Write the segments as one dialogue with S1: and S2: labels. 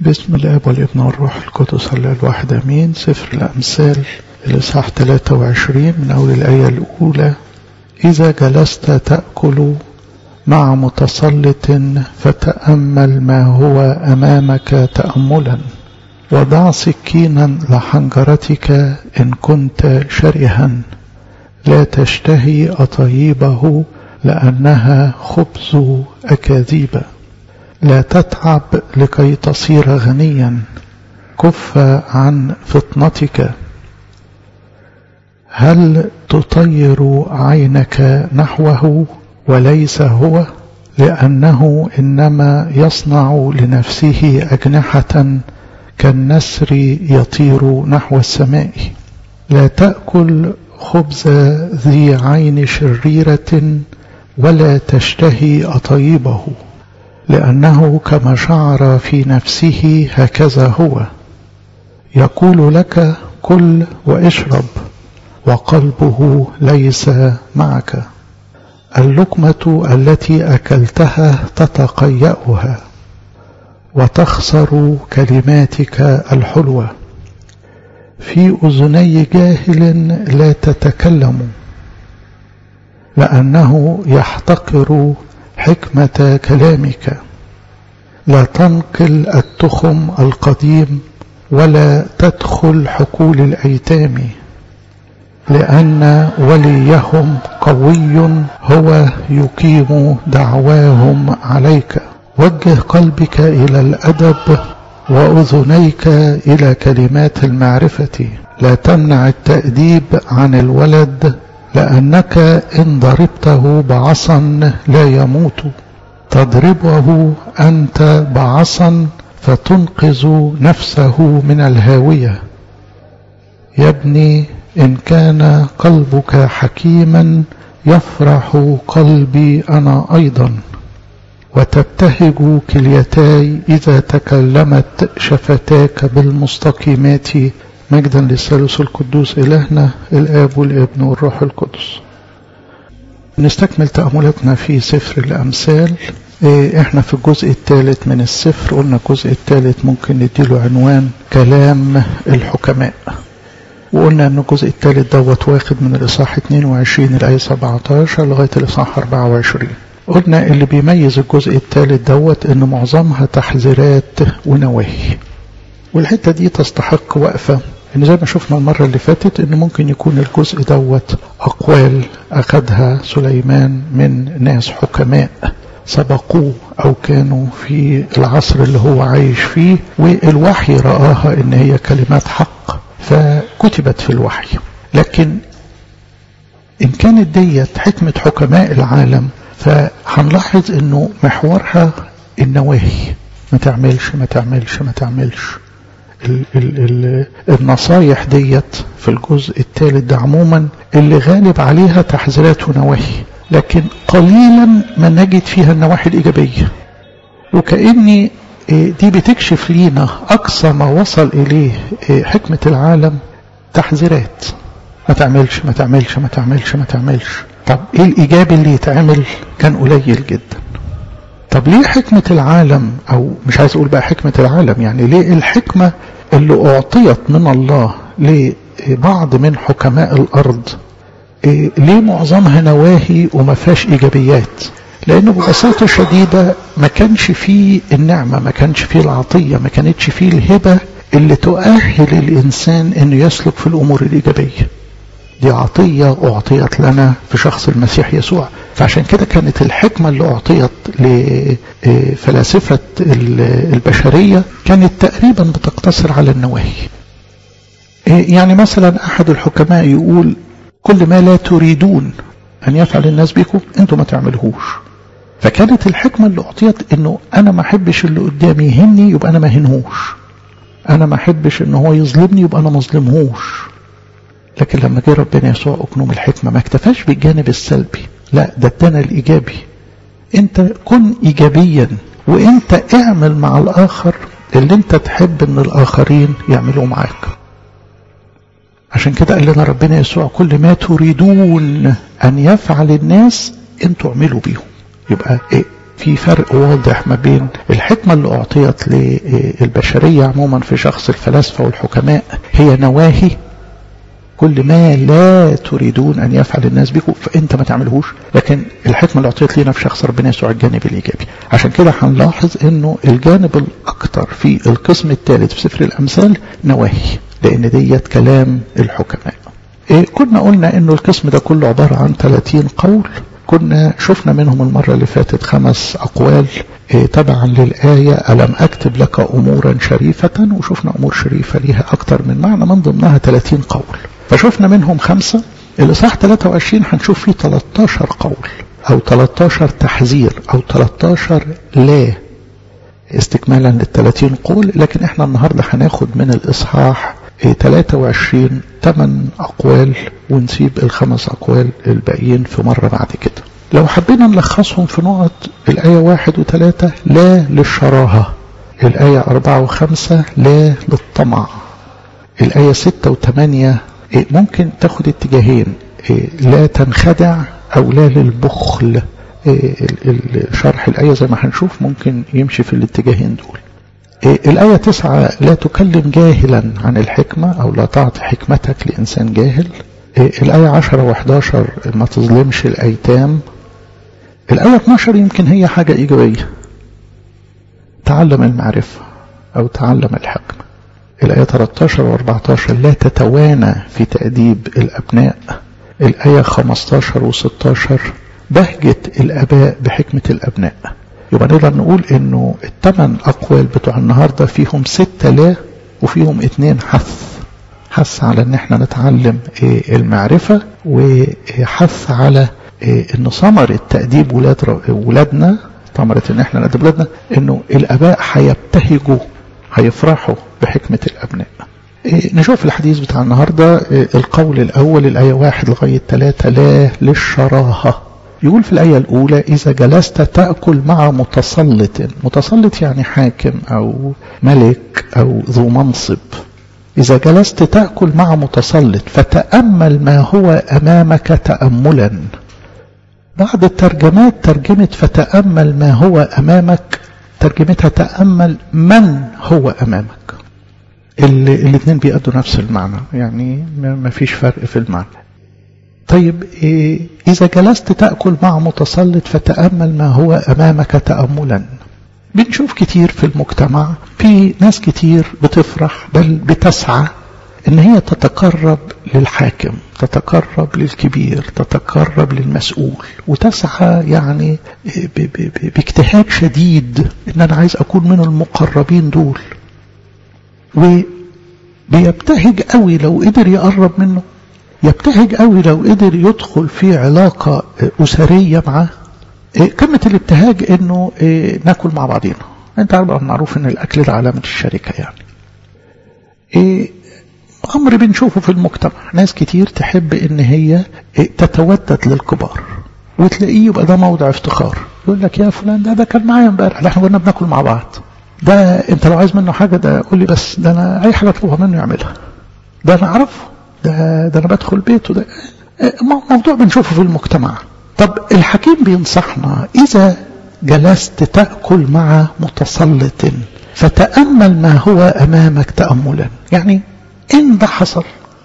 S1: باسم الاب والابن والروح القدس الله الواحد امين سفر الامثال الاصحاح 23 من اول الايه الاولى اذا جلست تاكل مع متسلط فتامل ما هو امامك تاملا وضع سكينا لحنجرتك ان كنت شرها لا تشتهي اطيبه لانها خبز اكاذيب لا تتعب لكي تصير غنيا كف عن فطنتك هل تطير عينك نحوه وليس هو لانه انما يصنع لنفسه اجنحه كالنسر يطير نحو السماء لا تاكل خبز ذي عين شريره ولا تشتهي اطيبه لأنه كما شعر في نفسه هكذا هو يقول لك كل واشرب وقلبه ليس معك اللقمة التي أكلتها تتقيأها وتخسر كلماتك الحلوة في أذني جاهل لا تتكلم لأنه يحتقر حكمة كلامك لا تنقل التخم القديم ولا تدخل حقول الأيتام لأن وليهم قوي هو يقيم دعواهم عليك وجه قلبك إلى الأدب وأذنيك إلى كلمات المعرفة لا تمنع التأديب عن الولد لأنك إن ضربته بعصا لا يموت تضربه أنت بعصا فتنقذ نفسه من الهاوية يا ابني إن كان قلبك حكيما يفرح قلبي أنا أيضا وتبتهج كليتاي إذا تكلمت شفتاك بالمستقيمات مجدا للثالوث القدوس إلهنا الآب والابن والروح القدس نستكمل تأملاتنا في سفر الأمثال احنا في الجزء الثالث من السفر قلنا الجزء الثالث ممكن نديله عنوان كلام الحكماء وقلنا ان الجزء الثالث دوت واخد من الاصحاح 22 الايه 17 لغايه الاصحاح 24 قلنا اللي بيميز الجزء الثالث دوت ان معظمها تحذيرات ونواهي والحته دي تستحق وقفه ان زي ما شفنا المره اللي فاتت ان ممكن يكون الجزء دوت اقوال اخذها سليمان من ناس حكماء سبقوه او كانوا في العصر اللي هو عايش فيه والوحي راها ان هي كلمات حق فكتبت في الوحي لكن ان كانت ديت حكمه حكماء العالم فهنلاحظ انه محورها النواهي ما تعملش ما تعملش ما تعملش ال ال ال النصايح ديت في الجزء الثالث ده عموما اللي غالب عليها تحذيرات ونواهي لكن قليلا ما نجد فيها النواحي الإيجابية وكأني دي بتكشف لينا أقصى ما وصل إليه حكمة العالم تحذيرات ما تعملش ما تعملش ما تعملش ما تعملش طب ايه الإيجابي اللي يتعمل كان قليل جدا طب ليه حكمة العالم أو مش عايز أقول بقى حكمة العالم يعني ليه الحكمة اللي أعطيت من الله لبعض من حكماء الأرض إيه ليه معظمها نواهي وما فيهاش إيجابيات لأنه ببساطة شديدة ما كانش فيه النعمة ما كانش فيه العطية ما كانتش فيه الهبة اللي تؤهل الإنسان أنه يسلك في الأمور الإيجابية دي عطية أعطيت لنا في شخص المسيح يسوع فعشان كده كانت الحكمة اللي أعطيت لفلاسفة البشرية كانت تقريبا بتقتصر على النواهي يعني مثلا أحد الحكماء يقول كل ما لا تريدون أن يفعل الناس بكم أنتم ما تعملهوش فكانت الحكمة اللي أعطيت أنه أنا ما أحبش اللي قدامي يهني يبقى أنا ما هنهوش أنا ما أحبش أنه هو يظلمني يبقى أنا ما ظلمهوش لكن لما جه ربنا يسوع أكنوم الحكمة ما اكتفاش بالجانب السلبي لا ده ادانا الإيجابي أنت كن إيجابيا وأنت اعمل مع الآخر اللي أنت تحب أن الآخرين يعملوا معاك عشان كده قال لنا ربنا يسوع كل ما تريدون أن يفعل الناس أنتوا اعملوا بيهم يبقى إيه في فرق واضح ما بين الحكمة اللي أعطيت للبشرية عموما في شخص الفلاسفة والحكماء هي نواهي كل ما لا تريدون أن يفعل الناس بكم فأنت ما تعملهوش لكن الحكمة اللي أعطيت لنا في شخص ربنا يسوع الجانب الإيجابي عشان كده هنلاحظ أنه الجانب الأكثر في القسم الثالث في سفر الأمثال نواهي لأن ديت كلام الحكماء إيه كنا قلنا أنه القسم ده كله عبارة عن 30 قول كنا شفنا منهم المرة اللي فاتت خمس أقوال إيه تبعا للآية ألم أكتب لك أمورا شريفة وشفنا أمور شريفة ليها أكتر من معنى من ضمنها 30 قول فشفنا منهم خمسة الإصحاح 23 هنشوف فيه 13 قول أو 13 تحذير أو 13 لا استكمالا لل 30 قول لكن احنا النهاردة هناخد من الإصحاح 23 8 أقوال ونسيب الخمس أقوال الباقيين في مرة بعد كده لو حبينا نلخصهم في نقط الآية واحد وثلاثة لا للشراهة الآية أربعة وخمسة لا للطمع الآية ستة وثمانية ممكن تاخد اتجاهين لا تنخدع أو لا للبخل شرح الآية زي ما هنشوف ممكن يمشي في الاتجاهين دول الآية تسعة لا تكلم جاهلا عن الحكمة أو لا تعطي حكمتك لإنسان جاهل الآية عشرة وحداشر ما تظلمش الأيتام الآية 12 يمكن هي حاجة إيجابية تعلم المعرفة أو تعلم الحكمة الآية 13 و 14 لا تتوانى في تأديب الأبناء الآية 15 و 16 بهجة الآباء بحكمة الأبناء يبقى نقدر نقول إنه الثمان أقوال بتوع النهاردة فيهم ستة لا وفيهم اتنين حث حث على إن احنا نتعلم المعرفة وحث على إن ثمرة تأديب ولاد ولادنا ثمرة إن احنا نأدب ولادنا إنه الآباء هيبتهجوا هيفرحوا بحكمة الأبناء نشوف الحديث بتاع النهاردة القول الأول الآية واحد لغاية ثلاثة لا للشراهة يقول في الآية الأولى إذا جلست تأكل مع متسلط متسلط يعني حاكم أو ملك أو ذو منصب إذا جلست تأكل مع متسلط فتأمل ما هو أمامك تأملا بعض الترجمات ترجمت فتأمل ما هو أمامك ترجمتها تأمل من هو أمامك الاثنين بيأدوا نفس المعنى يعني ما فيش فرق في المعنى طيب إيه إذا جلست تأكل مع متسلط فتأمل ما هو أمامك تأملا بنشوف كتير في المجتمع في ناس كتير بتفرح بل بتسعى ان هي تتقرب للحاكم تتقرب للكبير تتقرب للمسؤول وتسعى يعني باجتهاد شديد ان انا عايز اكون من المقربين دول وبيبتهج قوي لو قدر يقرب منه يبتهج قوي لو قدر يدخل في علاقة أسرية معاه قمة الابتهاج انه ناكل مع بعضينا انت عارف معروف ان الاكل ده علامة الشركة يعني أمر بنشوفه في المجتمع ناس كتير تحب إن هي تتودد للكبار وتلاقيه يبقى ده موضع افتخار يقول لك يا فلان ده ده كان معايا امبارح ده احنا كنا بناكل مع بعض ده انت لو عايز منه حاجة ده قول لي بس ده انا اي حاجة اطلبها منه يعملها ده انا اعرفه ده ده انا بدخل بيته ده موضوع بنشوفه في المجتمع طب الحكيم بينصحنا اذا جلست تأكل مع متسلط فتأمل ما هو أمامك تأملا يعني إن ده حصل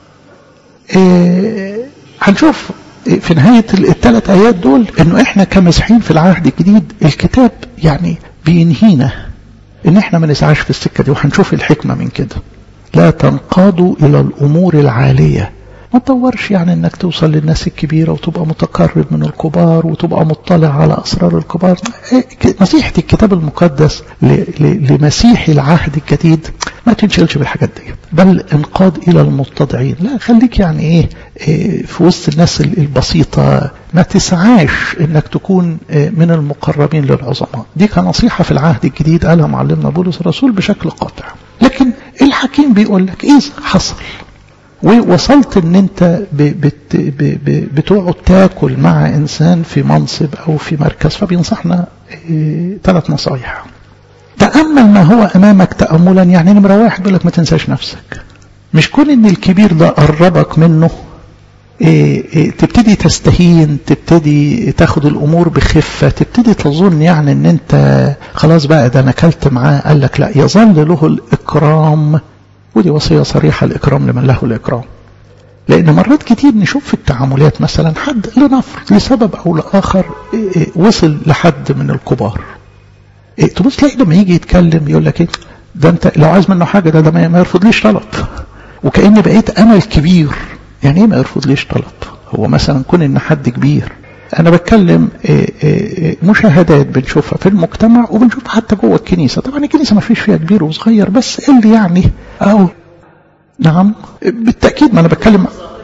S1: إيه هنشوف في نهاية الثلاث آيات دول إنه إحنا كمسيحيين في العهد الجديد الكتاب يعني بينهينا إن إحنا ما نسعاش في السكة دي وهنشوف الحكمة من كده لا تنقادوا إلى الأمور العالية ما تدورش يعني انك توصل للناس الكبيرة وتبقى متقرب من الكبار وتبقى مطلع على اسرار الكبار نصيحة الكتاب المقدس لمسيحي العهد الجديد ما تنشلش بالحاجات دي بل انقاد الى المتضعين لا خليك يعني ايه, إيه في وسط الناس البسيطة ما تسعاش انك تكون من المقربين للعظماء دي كنصيحة في العهد الجديد قالها معلمنا بولس الرسول بشكل قاطع لكن الحكيم بيقول لك ايه حصل ووصلت ان انت بت بتقعد تاكل مع انسان في منصب او في مركز فبينصحنا ثلاث نصايح تأمل ما هو امامك تأملا يعني نمرة واحد بيقول لك ما تنساش نفسك مش كون ان الكبير ده قربك منه إيه إيه تبتدي تستهين تبتدي تاخد الامور بخفه تبتدي تظن يعني ان انت خلاص بقى ده انا اكلت معاه قال لك لا يظل له الاكرام ودي وصيه صريحه الاكرام لمن له الاكرام لان مرات كتير نشوف في التعاملات مثلا حد لنفرض لسبب او لاخر إيه وصل لحد من الكبار تبص تلاقي لما يجي يتكلم يقول لك ايه ده انت لو عايز منه حاجه ده, ده ما يرفضليش طلب وكاني بقيت امل كبير يعني ايه ما يرفضليش طلب هو مثلا كون ان حد كبير انا بتكلم مشاهدات بنشوفها في المجتمع وبنشوفها حتى جوه الكنيسه طبعا الكنيسه ما فيش فيها كبير وصغير بس اللي يعني اهو نعم بالتاكيد ما انا بتكلم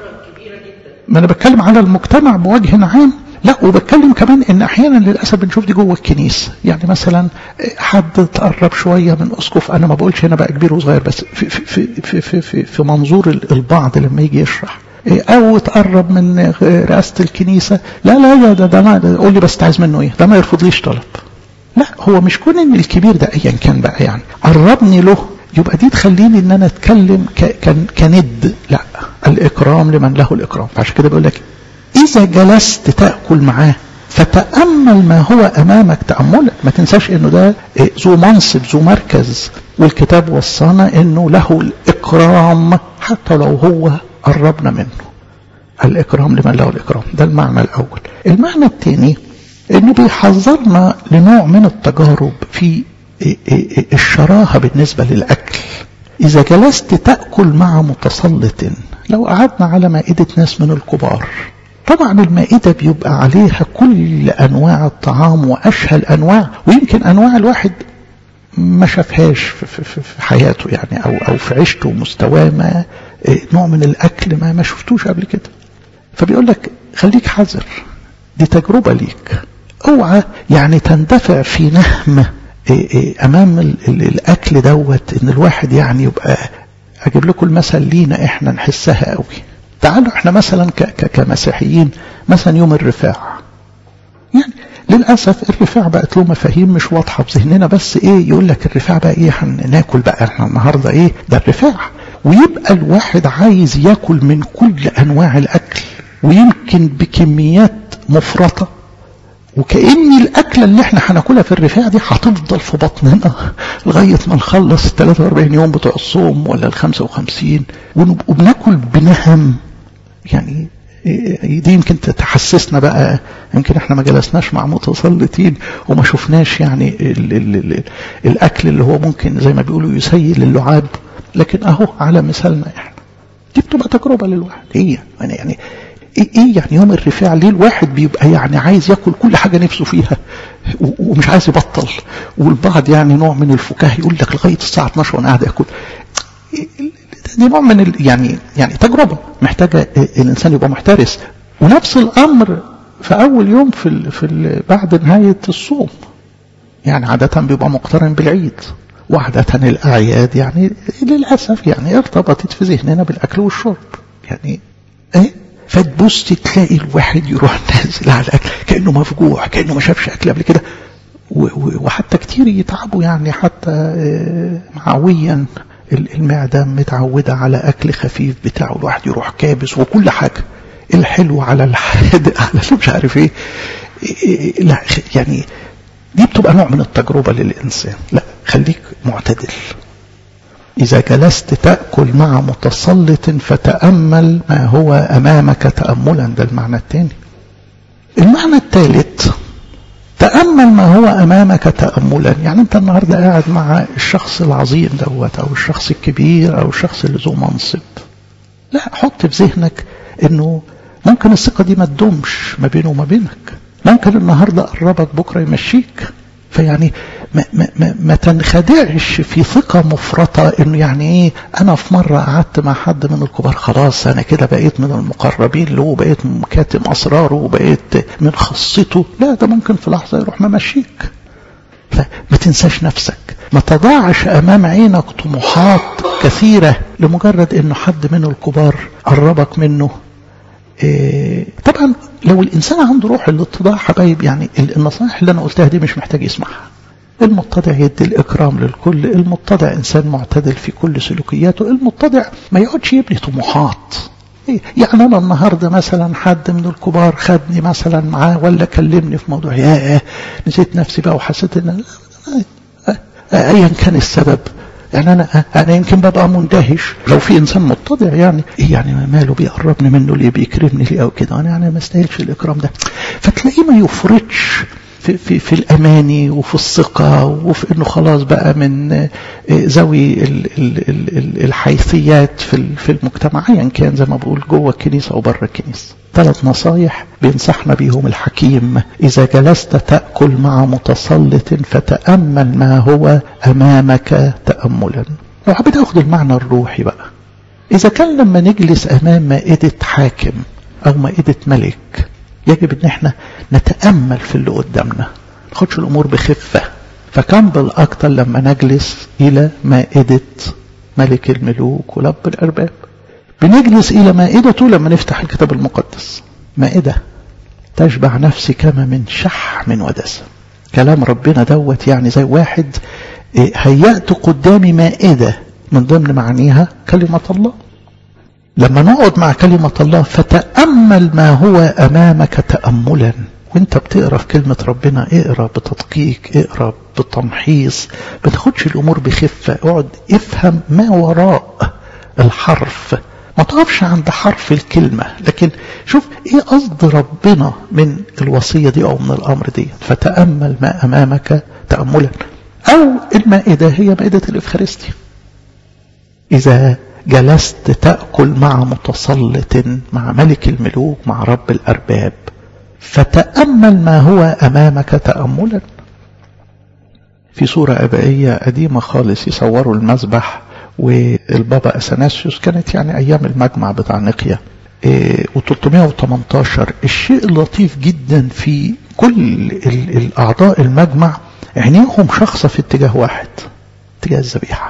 S1: ما انا بتكلم على المجتمع بوجه عام لا وبتكلم كمان ان احيانا للاسف بنشوف دي جوه الكنيسه يعني مثلا حد تقرب شويه من اسقف انا ما بقولش هنا بقى كبير وصغير بس في في في في في, في منظور البعض لما يجي يشرح او تقرب من رئاسه الكنيسه لا لا ده ده ما قول لي بس عايز منه ايه ده ما يرفضليش طلب لا هو مش كون ان الكبير ده ايا كان بقى يعني قربني له يبقى دي تخليني ان انا اتكلم كند لا الاكرام لمن له الاكرام عشان كده بيقول لك إذا جلست تأكل معاه فتأمل ما هو أمامك تأملا ما تنساش أنه ده ذو منصب ذو مركز والكتاب وصانا أنه له الإكرام حتى لو هو قربنا منه الإكرام لمن له الإكرام ده المعنى الأول المعنى الثاني أنه بيحذرنا لنوع من التجارب في الشراهة بالنسبة للأكل إذا جلست تأكل مع متسلط لو قعدنا على مائدة ناس من الكبار طبعا المائدة بيبقى عليها كل أنواع الطعام وأشهى الأنواع ويمكن أنواع الواحد ما شافهاش في, في, في حياته يعني أو, أو في عيشته ومستواه ما نوع من الأكل ما ما شفتوش قبل كده فبيقول لك خليك حذر دي تجربة ليك اوعى يعني تندفع في نهم أمام الأكل دوت إن الواحد يعني يبقى أجيب لكم المثل لينا إحنا نحسها قوي تعالوا احنا مثلا كمسيحيين مثلا يوم الرفاع يعني للأسف الرفاع بقت له مفاهيم مش واضحة في ذهننا بس ايه يقول لك الرفاع بقى ايه هناكل بقى احنا النهاردة ايه ده الرفاع ويبقى الواحد عايز ياكل من كل انواع الاكل ويمكن بكميات مفرطة وكأن الأكلة اللي احنا هناكلها في الرفاع دي هتفضل في بطننا لغاية ما نخلص ال 43 يوم بتوع الصوم ولا ال 55 ونبقوا بناكل بنهم يعني دي يمكن تحسسنا بقى يمكن احنا ما جلسناش مع متسلطين وما شفناش يعني ال ال ال الاكل اللي هو ممكن زي ما بيقولوا يسيل اللعاب لكن اهو على مثالنا احنا دي بتبقى تجربه للواحد هي يعني, يعني ايه يعني يوم الرفاع ليه الواحد بيبقى يعني عايز ياكل كل حاجه نفسه فيها ومش عايز يبطل والبعض يعني نوع من الفكاهه يقول لك لغايه الساعه 12 وانا قاعد اكل دي نوع من ال يعني يعني تجربه محتاجه الانسان يبقى محترس ونفس الامر في اول يوم في ال في ال بعد نهايه الصوم يعني عاده بيبقى مقترن بالعيد وعاده الاعياد يعني للاسف يعني ارتبطت في ذهننا بالاكل والشرب يعني ايه فتبص تلاقي الواحد يروح نازل على الاكل كانه مفجوع كانه ما شافش اكل قبل كده وحتى كتير يتعبوا يعني حتى معويا المعدة متعودة على أكل خفيف بتاعه الواحد يروح كابس وكل حاجة الحلو على الحادق على مش عارف ايه لا يعني دي بتبقى نوع من التجربة للإنسان لا خليك معتدل إذا جلست تأكل مع متسلط فتأمل ما هو أمامك تأملا ده المعنى الثاني المعنى الثالث تأمل ما هو أمامك تأملا يعني أنت النهاردة قاعد مع الشخص العظيم دوت أو الشخص الكبير أو الشخص اللي ذو منصب لا حط في ذهنك أنه ممكن الثقة دي ما تدومش ما بينه وما بينك ممكن النهاردة قربك بكرة يمشيك فيعني ما, ما, ما, ما تنخدعش في ثقة مفرطة انه يعني ايه انا في مرة قعدت مع حد من الكبار خلاص انا كده بقيت من المقربين له وبقيت كاتم اسراره وبقيت من خاصته لا ده ممكن في لحظة يروح ممشيك فما تنساش نفسك ما تضعش امام عينك طموحات كثيرة لمجرد انه حد من الكبار قربك منه إيه طبعا لو الانسان عنده روح الاتضاع حبايب يعني النصائح اللي انا قلتها دي مش محتاج يسمعها المتضع يدي الإكرام للكل المتضع إنسان معتدل في كل سلوكياته المتضع ما يقعدش يبني طموحات يعني أنا النهاردة مثلا حد من الكبار خدني مثلا معاه ولا كلمني في موضوع يا نسيت نفسي بقى وحسيت ان ايا كان السبب يعني انا انا يمكن ببقى مندهش لو في انسان متضع يعني ايه يعني ماله بيقربني منه ليه بيكرمني ليه او كده انا يعني ما استاهلش الاكرام ده فتلاقيه ما يفرطش في, في, في الأماني وفي الثقة وفي أنه خلاص بقى من ذوي الحيثيات في في المجتمع أيا كان زي ما بقول جوه الكنيسة أو بره الكنيسة ثلاث نصايح بينصحنا بيهم الحكيم إذا جلست تأكل مع متسلط فتأمل ما هو أمامك تأملا لو حبيت أخذ المعنى الروحي بقى إذا كان لما نجلس أمام مائدة حاكم أو مائدة ملك يجب ان احنا نتأمل في اللي قدامنا ناخدش الامور بخفة فكم بالاكتر لما نجلس الى مائدة ملك الملوك ولب الارباب بنجلس الى مائدته لما نفتح الكتاب المقدس مائدة تشبع نفسي كما من شحم ودسم كلام ربنا دوت يعني زي واحد هيأت قدامي مائدة من ضمن معانيها كلمة الله لما نقعد مع كلمة الله فتأمل ما هو أمامك تأملا وانت بتقرا في كلمة ربنا اقرا بتدقيق اقرا بتمحيص ما تاخدش الأمور بخفة اقعد افهم ما وراء الحرف ما تقفش عند حرف الكلمة لكن شوف ايه قصد ربنا من الوصية دي او من الأمر دي فتأمل ما أمامك تأملا أو المائدة هي مائدة الإفخارستيا إذا جلست تأكل مع متسلط مع ملك الملوك مع رب الأرباب فتأمل ما هو أمامك تأملا في صورة أبائية قديمة خالص يصوروا المذبح والبابا أثناسيوس كانت يعني أيام المجمع بتاع نقيا و318 الشيء اللطيف جدا في كل الأعضاء المجمع عينيهم شخصة في اتجاه واحد اتجاه الذبيحه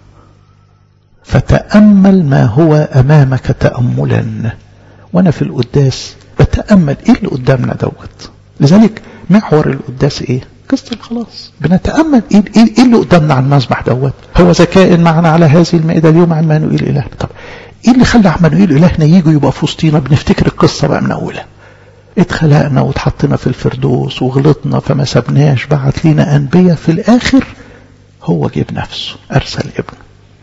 S1: فتأمل ما هو أمامك تأملا وأنا في القداس بتأمل إيه اللي قدامنا دوت لذلك محور القداس إيه قصة الخلاص بنتأمل إيه, إيه اللي قدامنا على المسبح دوت هو ذكاء معنا على هذه المائدة اليوم عمانوئيل إلهنا طب إيه اللي خلى عمانوئيل إلهنا يجي يبقى في وسطينا بنفتكر القصة بقى من أولها اتخلقنا واتحطنا في الفردوس وغلطنا فما سبناش بعت لينا أنبياء في الآخر هو جيب نفسه أرسل ابنه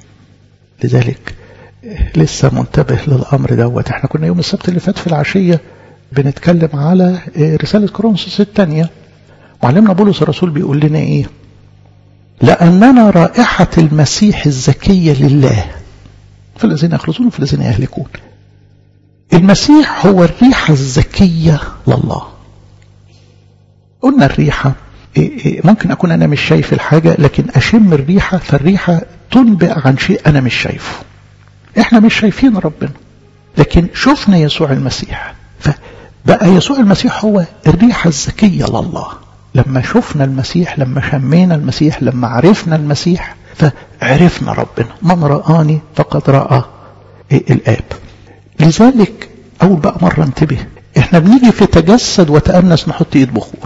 S1: لذلك لسه منتبه للأمر دوت احنا كنا يوم السبت اللي فات في العشية بنتكلم على رسالة كورنثوس الثانية معلمنا بولس الرسول بيقول لنا ايه لأننا رائحة المسيح الزكية لله في الذين يخلصون وفي الذين يهلكون المسيح هو الريحة الزكية لله قلنا الريحة ممكن أكون أنا مش شايف الحاجة لكن أشم الريحة فالريحة تنبئ عن شيء أنا مش شايفه إحنا مش شايفين ربنا لكن شفنا يسوع المسيح فبقى يسوع المسيح هو الريحة الزكية لله لما شفنا المسيح لما شمينا المسيح لما عرفنا المسيح فعرفنا ربنا من رآني فقد رأى الآب لذلك أول بقى مرة انتبه احنا بنيجي في تجسد وتأنس نحط ايد بخور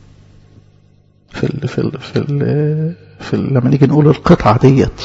S1: في ال في ال في ال في ال لما نيجي نقول القطعة ديت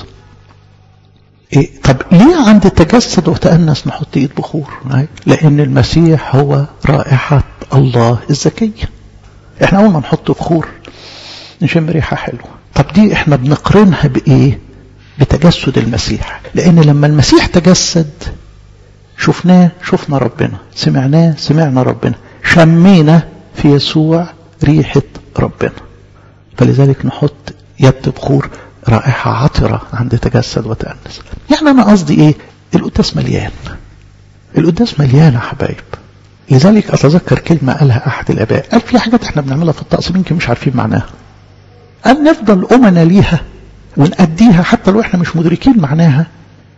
S1: إيه طب ليه عند التجسد وتأنس نحط ايد بخور لأن المسيح هو رائحة الله الزكية احنا أول ما نحط بخور نشم ريحة حلوة طب دي احنا بنقرنها بإيه بتجسد المسيح لأن لما المسيح تجسد شفناه شفنا ربنا سمعناه سمعنا ربنا شمينا في يسوع ريحة ربنا فلذلك نحط يد بخور رائحة عطرة عند تجسد وتأنس يعني أنا قصدي إيه القداس مليان القداس مليان يا حبايب لذلك أتذكر كلمة قالها أحد الآباء قال في حاجات احنا بنعملها في الطقس يمكن مش عارفين معناها قال نفضل أمنا ليها ونأديها حتى لو احنا مش مدركين معناها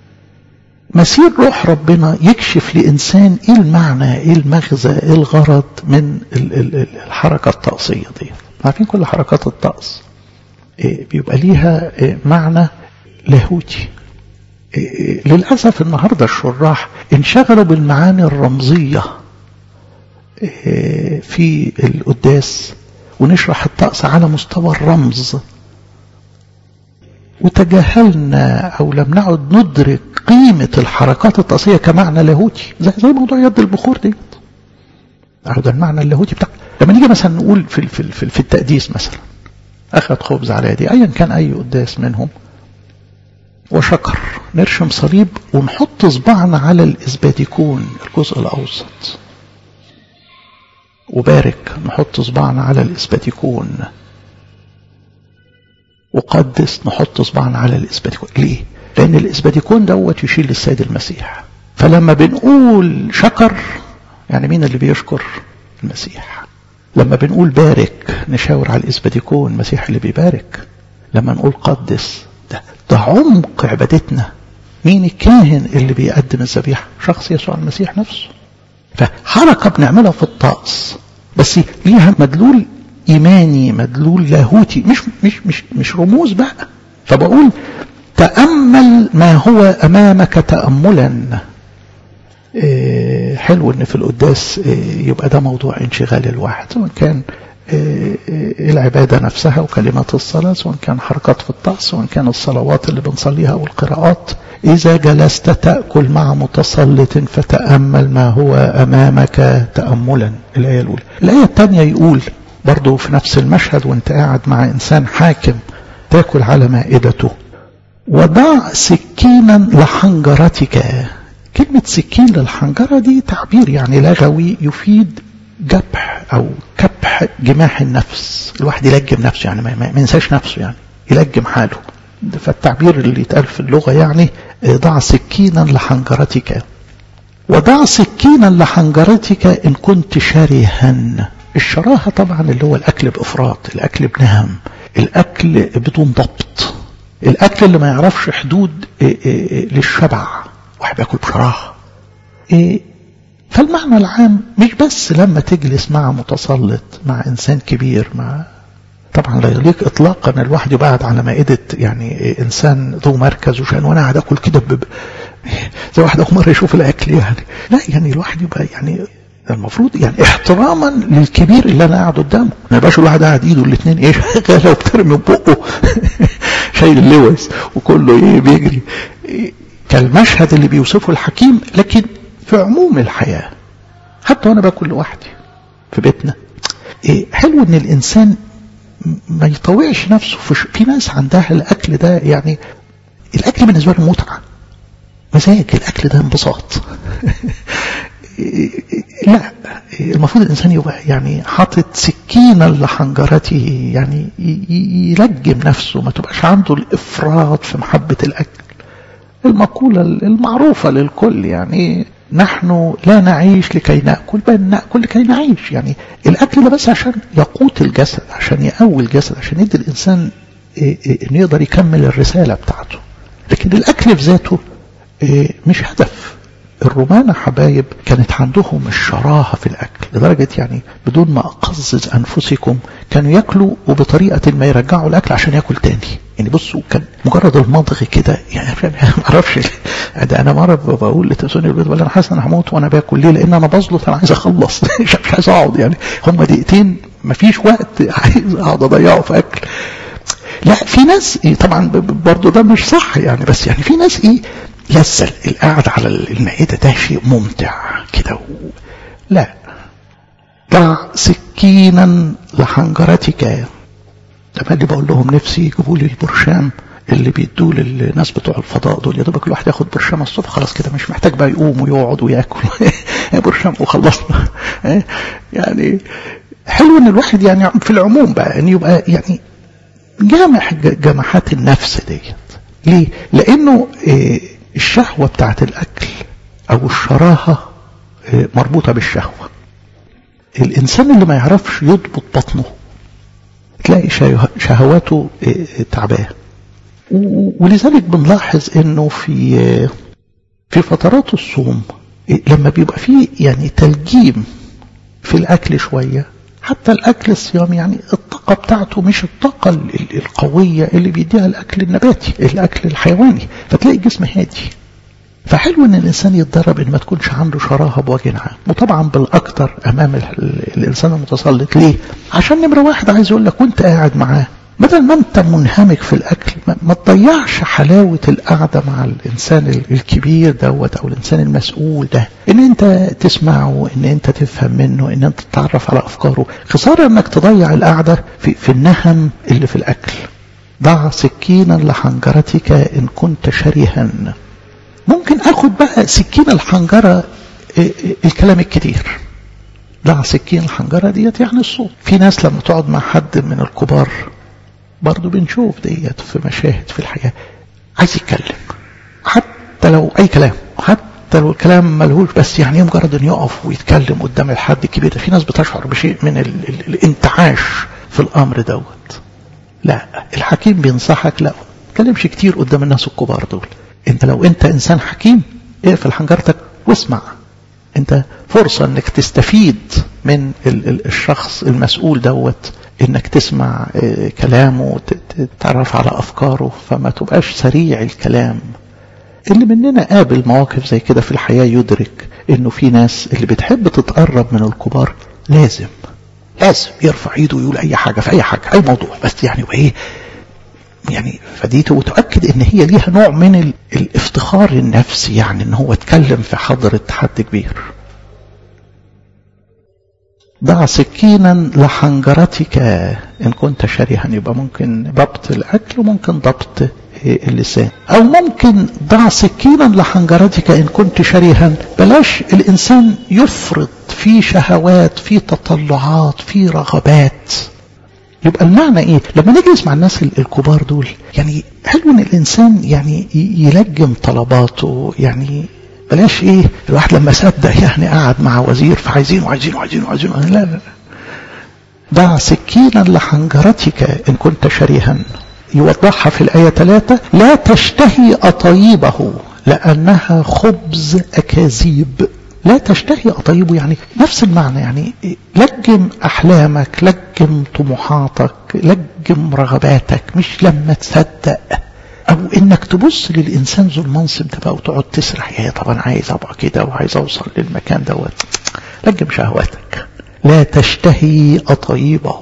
S1: مسير روح ربنا يكشف لإنسان إيه المعنى إيه المغزى إيه الغرض من الحركة الطقسية دي عارفين كل حركات الطقس إيه بيبقى ليها إيه معنى لاهوتي إيه للأسف النهاردة الشراح انشغلوا بالمعاني الرمزية في القداس ونشرح الطقس على مستوى الرمز وتجاهلنا او لم نعد ندرك قيمة الحركات الطاسية كمعنى لاهوتي زي, زي موضوع يد البخور دي اهو ده المعنى اللاهوتي بتاع لما نيجي مثلا نقول في, في, في, في التقديس مثلا اخذ خبز على يدي ايا كان اي قداس منهم وشكر نرشم صليب ونحط صباعنا على الاسباديكون الجزء الاوسط وبارك نحط صباعنا على الاسباديكون وقدس نحط صباعنا على الاسباديكون ليه لان الاسباديكون دوت يشيل السيد المسيح فلما بنقول شكر يعني مين اللي بيشكر المسيح لما بنقول بارك نشاور على الاسباديكون المسيح اللي بيبارك لما نقول قدس ده, ده عمق عبادتنا مين الكاهن اللي بيقدم الذبيحه شخص يسوع المسيح نفسه فحركه بنعملها في الطقس بس ليها مدلول ايماني مدلول لاهوتي مش مش مش مش رموز بقى فبقول تامل ما هو امامك تاملا إيه حلو ان في القداس إيه يبقى ده موضوع انشغال الواحد سواء كان إيه العبادة نفسها وكلمات الصلاة سواء كان حركات في الطقس سواء كان الصلوات اللي بنصليها أو القراءات إذا جلست تأكل مع متسلط فتأمل ما هو أمامك تأملا الآية الأولى الآية الثانية يقول برضه في نفس المشهد وانت قاعد مع إنسان حاكم تاكل على مائدته وضع سكينا لحنجرتك كلمة سكين للحنجرة دي تعبير يعني لغوي يفيد جبح أو كبح جماح النفس الواحد يلجم نفسه يعني ما ينساش نفسه يعني يلجم حاله فالتعبير اللي يتقال في اللغة يعني ضع سكينا لحنجرتك وضع سكينا لحنجرتك إن كنت شرها الشراهة طبعا اللي هو الأكل بإفراط الأكل بنهم الأكل بدون ضبط الأكل اللي ما يعرفش حدود للشبع واحد بياكل بشراهة فالمعنى العام مش بس لما تجلس مع متسلط مع إنسان كبير مع طبعا لا يليق اطلاقا الواحد يبقى قاعد على مائده يعني انسان ذو مركز وشان وانا قاعد اكل كده ب... زي واحد اول مره يشوف الاكل يعني لا يعني الواحد يبقى يعني المفروض يعني احتراما للكبير اللي انا قاعد قدامه ما يبقاش الواحد قاعد ايده الاثنين ايه شغاله وبترمي بقه شايل اللوز وكله ايه بيجري إيه كالمشهد اللي بيوصفه الحكيم لكن في عموم الحياه حتى وانا باكل لوحدي في بيتنا إيه حلو ان الانسان ما يطوعش نفسه في, في ناس عندها الاكل ده يعني الاكل بالنسبه له متعه مزاج الاكل ده انبساط لا المفروض الانسان يبقى يعني حاطط سكينه لحنجرته يعني يلجم نفسه ما تبقاش عنده الافراط في محبه الاكل المقوله المعروفه للكل يعني نحن لا نعيش لكي نأكل بل نأكل لكي نعيش يعني الأكل ده بس عشان يقوت الجسد عشان يقوي الجسد عشان يدي الإنسان إنه يقدر يكمل الرسالة بتاعته لكن الأكل في ذاته مش هدف الرومان حبايب كانت عندهم الشراهة في الأكل لدرجة يعني بدون ما أقزز أنفسكم كانوا يأكلوا وبطريقة ما يرجعوا الأكل عشان يأكل تاني يعني بصوا كان مجرد المضغ كده يعني ما اعرفش ده انا مره بقول لتسوني البيت بقول انا حاسس ان انا هموت وانا باكل ليه؟ لان انا بزلط انا عايز اخلص مش عايز اقعد يعني هم دقيقتين ما فيش وقت عايز اقعد اضيعه في اكل لا في ناس إيه طبعا برضه ده مش صح يعني بس يعني في ناس ايه لذة القعدة على المائدة ده شيء ممتع كده و... لا ضع سكينا لحنجرتك لما اللي بقول لهم نفسي يجيبوا لي البرشام اللي بيدوه للناس بتوع الفضاء دول يا دوبك الواحد ياخد برشام الصبح خلاص كده مش محتاج بقى يقوم ويقعد وياكل برشام وخلصنا يعني حلو ان الواحد يعني في العموم بقى ان يبقى يعني جامح جماحات النفس ديت ليه؟ لانه الشهوه بتاعت الاكل او الشراهه مربوطه بالشهوه الانسان اللي ما يعرفش يضبط بطنه تلاقي شهواته تعباه ولذلك بنلاحظ انه في في فترات الصوم لما بيبقى فيه يعني تلجيم في الاكل شويه حتى الاكل الصيامي يعني الطاقه بتاعته مش الطاقه القويه اللي بيديها الاكل النباتي الاكل الحيواني فتلاقي الجسم هادي فحلو ان الانسان يتدرب ان ما تكونش عنده شراهه بوجه عام وطبعا بالاكثر امام الانسان المتسلط ليه عشان نمره واحد عايز يقول لك وانت قاعد معاه بدل ما انت منهمك في الاكل ما تضيعش حلاوة القعدة مع الانسان الكبير دوت او الانسان المسؤول ده ان انت تسمعه ان انت تفهم منه ان انت تتعرف على افكاره خسارة انك تضيع القعدة في, في النهم اللي في الاكل ضع سكينا لحنجرتك ان كنت شرها ممكن اخد بقى سكين الحنجرة الكلام الكتير ضع سكين الحنجرة ديت يعني الصوت في ناس لما تقعد مع حد من الكبار برضو بنشوف ديت في مشاهد في الحياة عايز يتكلم حتى لو أي كلام حتى لو الكلام ملهوش بس يعني مجرد أن يقف ويتكلم قدام الحد الكبير ده في ناس بتشعر بشيء من ال ال الانتعاش في الأمر دوت لا الحكيم بينصحك لا تكلمش كتير قدام الناس الكبار دول انت لو انت انسان حكيم اقفل حنجرتك واسمع انت فرصة انك تستفيد من الشخص المسؤول دوت انك تسمع كلامه تتعرف على افكاره فما تبقاش سريع الكلام اللي مننا قابل مواقف زي كده في الحياة يدرك انه في ناس اللي بتحب تتقرب من الكبار لازم لازم يرفع ايده ويقول اي حاجة في اي حاجة اي موضوع بس يعني ايه يعني فدي وتؤكد ان هي ليها نوع من الافتخار النفسي يعني ان هو اتكلم في حضرة حد كبير ضع سكينا لحنجرتك ان كنت شريها يبقى ممكن ضبط الاكل وممكن ضبط اللسان او ممكن ضع سكينا لحنجرتك ان كنت شريها بلاش الانسان يفرط في شهوات في تطلعات في رغبات يبقى المعنى ايه لما نجلس مع الناس الكبار دول يعني حلو ان الانسان يعني يلجم طلباته يعني بلاش ايه الواحد لما صدق يعني قعد مع وزير فعايزين وعايزين وعايزين وعايزين لا لا لا ضع سكينا لحنجرتك ان كنت شريها يوضحها في الآية ثلاثة لا تشتهي أطيبه لأنها خبز أكاذيب لا تشتهي أطيبه يعني نفس المعنى يعني لجم أحلامك لجم طموحاتك لجم رغباتك مش لما تصدق أو إنك تبص للإنسان ذو المنصب ده بقى وتقعد تسرح يا طب أنا عايز أبقى كده وعايز أوصل للمكان دوت لجم شهواتك لا تشتهي أطيبه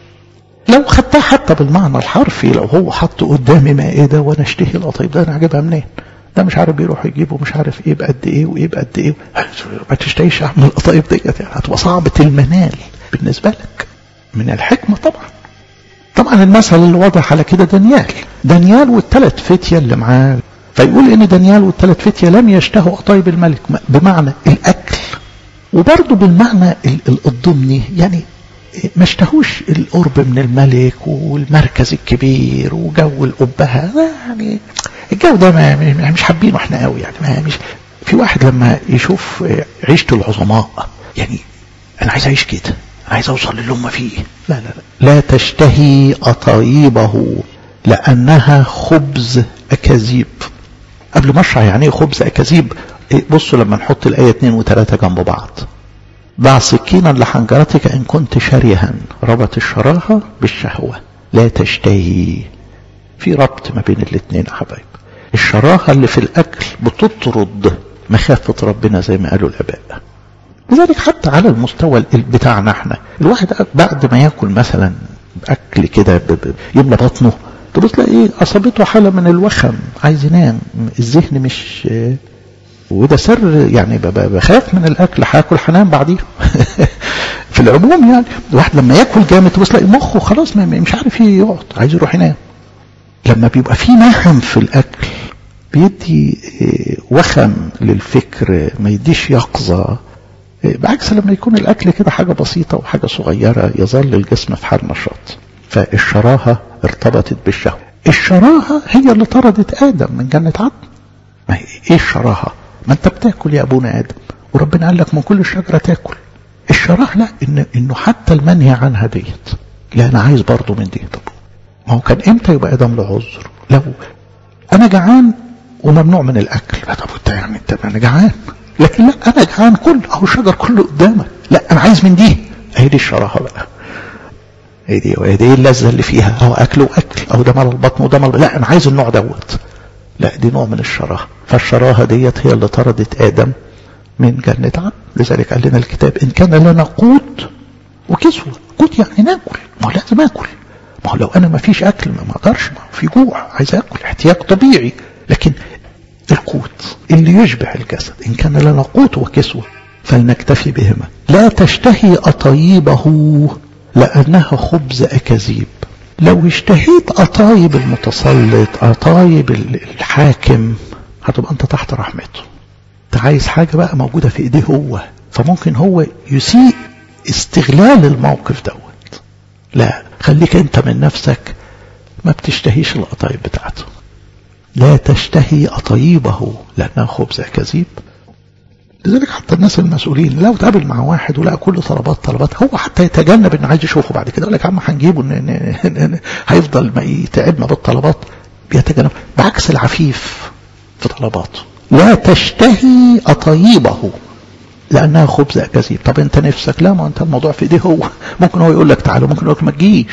S1: لو خدتها حتى بالمعنى الحرفي لو هو حط قدامي مائدة وأنا أشتهي الأطيب ده أنا أجيبها منين؟ ده مش عارف بيروح يجيبه مش عارف ايه بقد ايه وايه بقد ايه ما تشتهيش اعمل القطايف ديت يعني هتبقى صعبة المنال بالنسبة لك من الحكمة طبعا طبعا المثل اللي واضح على كده دانيال دانيال والثلاث فتية اللي معاه فيقول ان دانيال والثلاث فتية لم يشتهوا قطايب الملك بمعنى الاكل وبرضه بالمعنى الضمني يعني ما اشتهوش القرب من الملك والمركز الكبير وجو الأبهة يعني الجو ده ما مش حابينه احنا قوي يعني ما مش في واحد لما يشوف عيشة العظماء يعني انا عايز اعيش كده انا عايز اوصل للي هم فيه لا لا لا لا تشتهي أطايبه لأنها خبز أكاذيب قبل ما اشرح يعني ايه خبز أكاذيب بصوا لما نحط الآية 2 و3 جنب بعض ضع سكينا لحنجرتك إن كنت شريها ربط الشراهة بالشهوة لا تشتهي في ربط ما بين الاثنين يا حبايب الشراهة اللي في الأكل بتطرد مخافة ربنا زي ما قالوا الآباء لذلك حتى على المستوى بتاعنا احنا الواحد بعد ما ياكل مثلا أكل كده يملى بطنه تبص تلاقي أصابته حالة من الوخم عايز ينام الذهن مش وده سر يعني بخاف من الاكل هاكل هنام بعديه في العموم يعني الواحد لما ياكل جامد تبص تلاقي مخه خلاص مش عارف يقعد عايز يروح ينام لما بيبقى في نهم في الاكل بيدي وخم للفكر ما يديش يقظه بعكس لما يكون الاكل كده حاجه بسيطه وحاجه صغيره يظل الجسم في حال نشاط فالشراهه ارتبطت بالشهوه الشراهه هي اللي طردت ادم من جنه عدن ما ايه الشراهه ما انت بتاكل يا ابونا ادم وربنا قال لك من كل شجره تاكل الشراهه لا إن انه حتى المنهي عنها ديت لا انا عايز برضه من دي طب ما هو كان امتى يبقى ادم له عذر لو انا جعان وممنوع من الاكل لا طب انت يعني انت انا جعان لكن لا انا جعان كل اهو الشجر كله قدامك لا انا عايز من دي اهي دي الشراهه بقى هي دي هي دي اللذه اللي فيها اهو اكل واكل اهو ده مال البطن وده مال لا انا عايز النوع دوت لا دي نوع من الشراهه فالشراهه ديت هي اللي طردت ادم من جنة عدن لذلك قال لنا الكتاب إن كان لنا قوت وكسوة قوت يعني ناكل ما هو لازم آكل ما هو لو انا ما فيش اكل ما اقدرش ما في جوع عايز اكل احتياج طبيعي لكن القوت اللي يشبع الجسد ان كان لنا قوت وكسوه فلنكتفي بهما لا تشتهي اطيبه لانها خبز اكاذيب لو اشتهيت اطايب المتسلط اطايب الحاكم هتبقى انت تحت رحمته انت عايز حاجه بقى موجوده في ايديه هو فممكن هو يسيء استغلال الموقف دوت لا خليك انت من نفسك ما بتشتهيش القطايب بتاعته لا تشتهي أطيبه لأنها خبز كذيب لذلك حتى الناس المسؤولين لو تقابل مع واحد ولقى كل طلبات طلبات هو حتى يتجنب ان عايز يشوفه بعد كده يقول لك يا عم هنجيبه إن هيفضل ما يتعبنا بالطلبات بيتجنب بعكس العفيف في طلباته لا تشتهي أطيبه لأنها خبز أكاذيب طب أنت نفسك لا ما أنت الموضوع في إيديه هو ممكن هو يقول لك تعالى ممكن يقول لك ما تجيش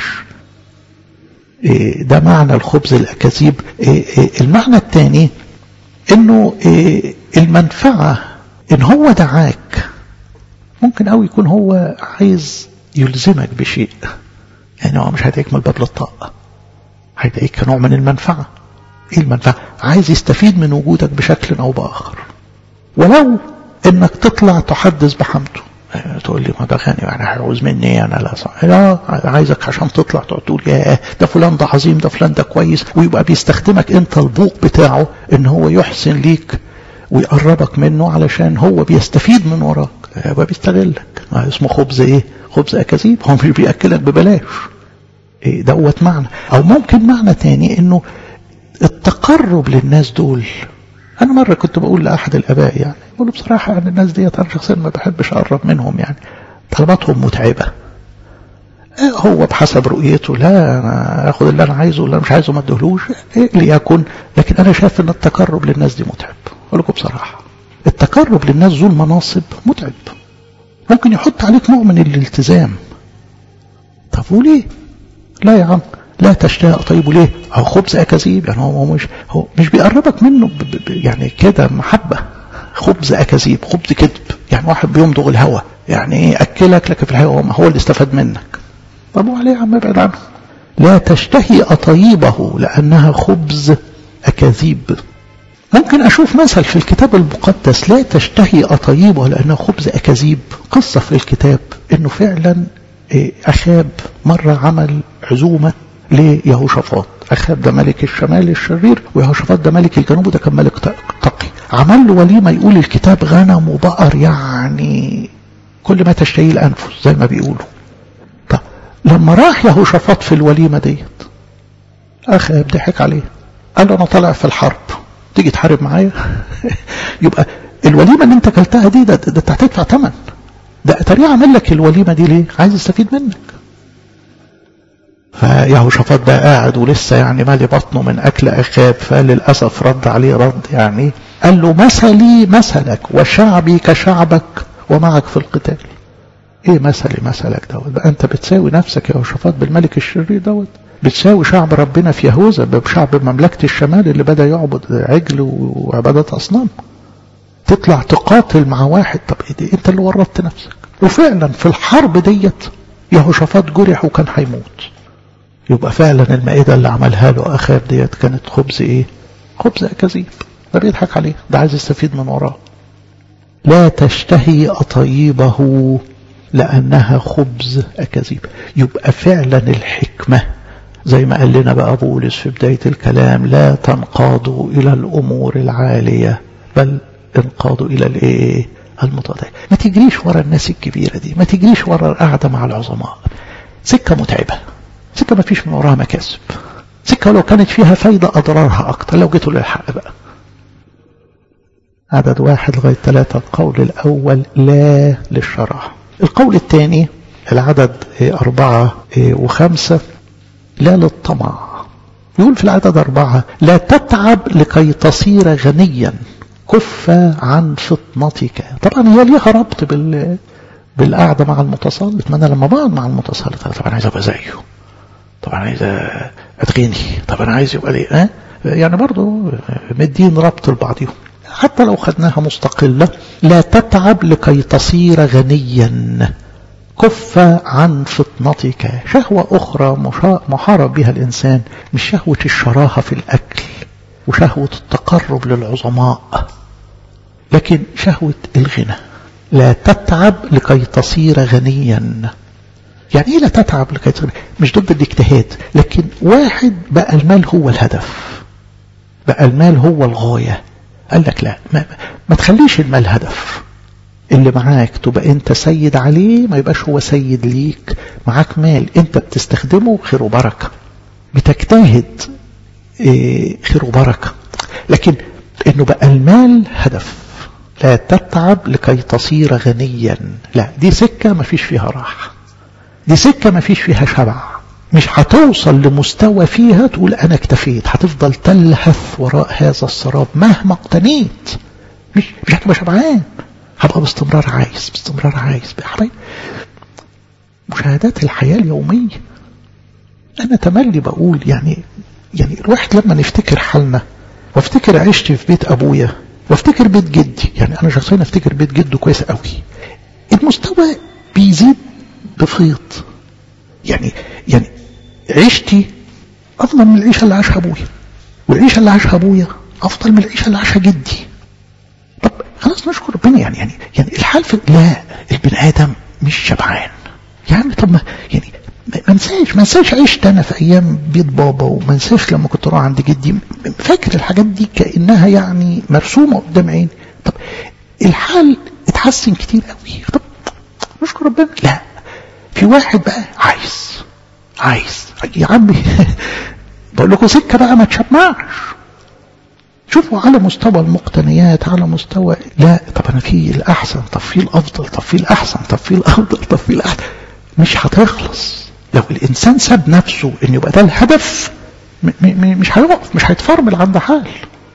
S1: إيه ده معنى الخبز الأكاذيب إيه إيه المعنى الثاني إنه المنفعة إن هو دعاك ممكن أو يكون هو عايز يلزمك بشيء يعني هو مش هيدعيك من الباب للطاقة هيدعيك كنوع من المنفعة إيه المنفعة عايز يستفيد من وجودك بشكل أو بآخر ولو انك تطلع تحدث بحمده تقول لي ما ده غني يعني هيعوز مني ايه انا لا صح لا عايزك عشان تطلع تقعد تقول يا ده فلان ده عظيم ده فلان ده كويس ويبقى بيستخدمك انت البوق بتاعه ان هو يحسن ليك ويقربك منه علشان هو بيستفيد من وراك يبقى بيستغلك اسمه خبز ايه خبز اكاذيب هو مش بياكلك ببلاش إيه دوت معنى او ممكن معنى تاني انه التقرب للناس دول أنا مرة كنت بقول لأحد الآباء يعني بقول بصراحة يعني الناس ديت أنا شخصيا ما بحبش أقرب منهم يعني طلباتهم متعبة هو بحسب رؤيته لا أنا أخذ اللي أنا عايزه اللي أنا مش عايزه ما ادهلوش إيه ليكن لكن أنا شايف إن التقرب للناس دي متعب أقول لكم بصراحة التقرب للناس ذو المناصب متعب ممكن يحط عليك نوع من الالتزام طب وليه؟ لا يا عم لا تشتاق طيب ليه هو خبز اكاذيب يعني هو مش هو مش بيقربك منه ب ب يعني كده محبه خبز اكاذيب خبز كذب يعني واحد بيمضغ الهوى يعني ايه اكلك لك في الهوى هو اللي استفاد منك طب وعليه يا عم ابعد عنه لا تشتهي اطيبه لانها خبز اكاذيب ممكن اشوف مثل في الكتاب المقدس لا تشتهي اطيبه لانها خبز اكاذيب قصه في الكتاب انه فعلا اخاب مره عمل عزومه ليهوشافاط أخاب ده ملك الشمال الشرير ويهوشافاط ده ملك الجنوب وده كان ملك تقي عمل له وليمة يقول الكتاب غنم وبقر يعني كل ما تشتهي الأنفس زي ما بيقولوا طب لما راح يهوشافاط في الوليمة ديت أخاب ضحك عليه قال له أنا طالع في الحرب تيجي تحارب معايا يبقى الوليمة اللي انت كلتها دي ده, ده, ده هتدفع ثمن ده تريع عمل لك الوليمة دي ليه عايز يستفيد منك فيهوشافاط ده قاعد ولسه يعني مالي بطنه من اكل اخاب فللاسف رد عليه رد يعني قال له مثلي مثلك وشعبي كشعبك ومعك في القتال ايه مثلي مثلك دوت بقى انت بتساوي نفسك يا يهوشافاط بالملك الشرير دوت بتساوي شعب ربنا في يهوذا بشعب مملكة الشمال اللي بدأ يعبد عجل وعبادات أصنام تطلع تقاتل مع واحد طب إيه انت اللي ورطت نفسك وفعلا في الحرب ديت يهوشافاط جرح وكان هيموت يبقى فعلا المائدة اللي عملها له أخاب ديت كانت خبز إيه خبز أكاذيب ده بيضحك عليه ده عايز يستفيد من وراه لا تشتهي أطيبه لأنها خبز أكاذيب يبقى فعلا الحكمة زي ما قال لنا بقى بولس في بداية الكلام لا تنقادوا إلى الأمور العالية بل انقادوا إلى الإيه المتواضع ما تجريش ورا الناس الكبيرة دي ما تجريش ورا القعدة مع العظماء سكة متعبة سكة ما فيش من وراها مكاسب سكة لو كانت فيها فايدة أضرارها أكتر لو جيتوا للحق بقى عدد واحد لغاية ثلاثة القول الأول لا للشرع القول الثاني العدد أربعة وخمسة لا للطمع يقول في العدد أربعة لا تتعب لكي تصير غنيا كف عن فطنتك طبعا هي ليها ربط بال بالقعدة مع المتسلط ما أنا لما بقعد مع المتسلط أنا طبعا عايز أبقى زيه طبعا عايز أتغني طبعا عايز يبقى ليه أه؟ يعني برضو مدين ربط لبعضهم حتى لو خدناها مستقلة لا تتعب لكي تصير غنيا كف عن فطنتك شهوة أخرى محارب بها الإنسان مش شهوة الشراهة في الأكل وشهوة التقرب للعظماء لكن شهوة الغنى لا تتعب لكي تصير غنيا يعني ايه لا تتعب لكي تصير مش ضد الاجتهاد لكن واحد بقى المال هو الهدف بقى المال هو الغاية قال لك لا ما, ما تخليش المال هدف اللي معاك تبقى انت سيد عليه ما يبقاش هو سيد ليك معاك مال انت بتستخدمه خير وبركة بتجتهد ايه خير وبركة لكن انه بقى المال هدف لا تتعب لكي تصير غنيا لا دي سكة ما فيش فيها راحة دي سكة ما فيش فيها شبع مش هتوصل لمستوى فيها تقول انا اكتفيت هتفضل تلهث وراء هذا السراب مهما اقتنيت مش مش هتبقى شبعان هبقى باستمرار عايز باستمرار عايز حبايب مشاهدات الحياة اليومية أنا تملي بقول يعني يعني الواحد لما نفتكر حالنا وافتكر عشتي في بيت أبويا وافتكر بيت جدي يعني أنا شخصيا افتكر بيت جده كويس قوي المستوى بيزيد بفيض يعني يعني عيشتي أفضل من العيشة اللي عاشها أبويا والعيشة اللي عاشها أبويا أفضل من العيشة اللي عاشها جدي طب خلاص نشكر ربنا يعني يعني يعني الحال في لا البني ادم مش شبعان يا عم طب ما يعني ما انساش ما انساش عشت انا في ايام بيت بابا وما انساش لما كنت اروح عند جدي فاكر الحاجات دي كانها يعني مرسومه قدام عيني طب الحال اتحسن كتير قوي طب نشكر ربنا لا في واحد بقى عايز عايز يا عمي بقول لكم سكه بقى ما تشبعش شوفوا على مستوى المقتنيات على مستوى لا طب انا في الاحسن طب في الافضل طب في الاحسن طب في الافضل طب في الاحسن مش هتخلص لو الانسان ساب نفسه ان يبقى ده الهدف م م مش هيقف مش هيتفرمل عند حال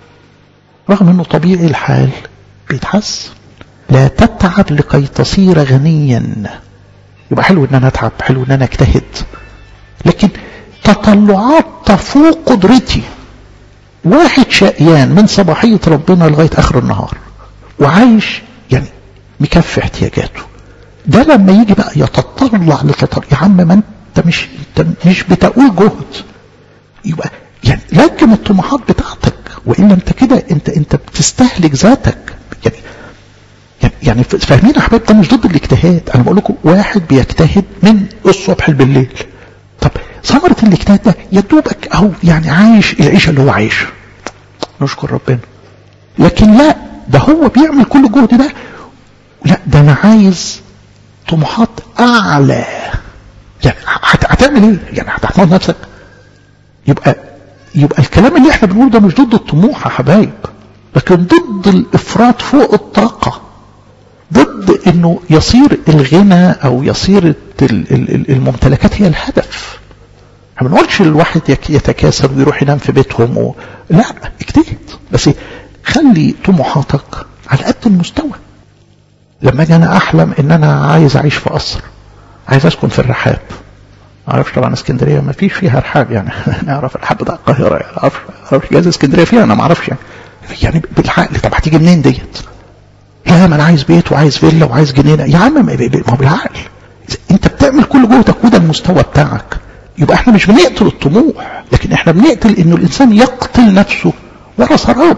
S1: رغم انه طبيعي الحال بيتحسن لا تتعب لكي تصير غنيا يبقى حلو ان انا اتعب حلو ان انا اجتهد لكن تطلعات تفوق قدرتي واحد شقيان من صباحية ربنا لغاية آخر النهار وعايش يعني مكفي احتياجاته ده لما يجي بقى يتطلع لتطلع يا عم ما انت مش انت مش بتقول جهد يبقى يعني لكن الطموحات بتاعتك والا انت كده انت انت بتستهلك ذاتك يعني يعني, يعني فاهمين يا حبايب ده مش ضد الاجتهاد انا بقول لكم واحد بيجتهد من الصبح بالليل طب ثمرة الاجتهاد ده يا دوبك اهو يعني عايش العيشة اللي هو عايشها نشكر ربنا لكن لا ده هو بيعمل كل الجهد ده لا ده انا عايز طموحات اعلى يعني هتعمل ايه يعني هتحمل نفسك يبقى يبقى الكلام اللي احنا بنقوله ده مش ضد الطموح يا حبايب لكن ضد الافراط فوق الطاقة ضد انه يصير الغنى او يصير الممتلكات هي الهدف ما بنقولش الواحد يتكاسل ويروح ينام في بيتهم و... لا اجتهد بس خلي طموحاتك على قد المستوى لما اجي انا احلم ان انا عايز اعيش في قصر عايز اسكن في الرحاب ما اعرفش طبعا اسكندريه ما فيش فيها رحاب يعني نعرف الرحاب بتاع القاهره يعني ما اعرفش جاز اسكندريه فيها انا ما اعرفش يعني يعني بالعقل طب هتيجي منين ديت؟ لا ما انا عايز بيت وعايز فيلا وعايز جنينه يا عم ما هو بالعقل انت بتعمل كل جهدك وده المستوى بتاعك يبقى احنا مش بنقتل الطموح لكن احنا بنقتل انه الانسان يقتل نفسه ورا سراب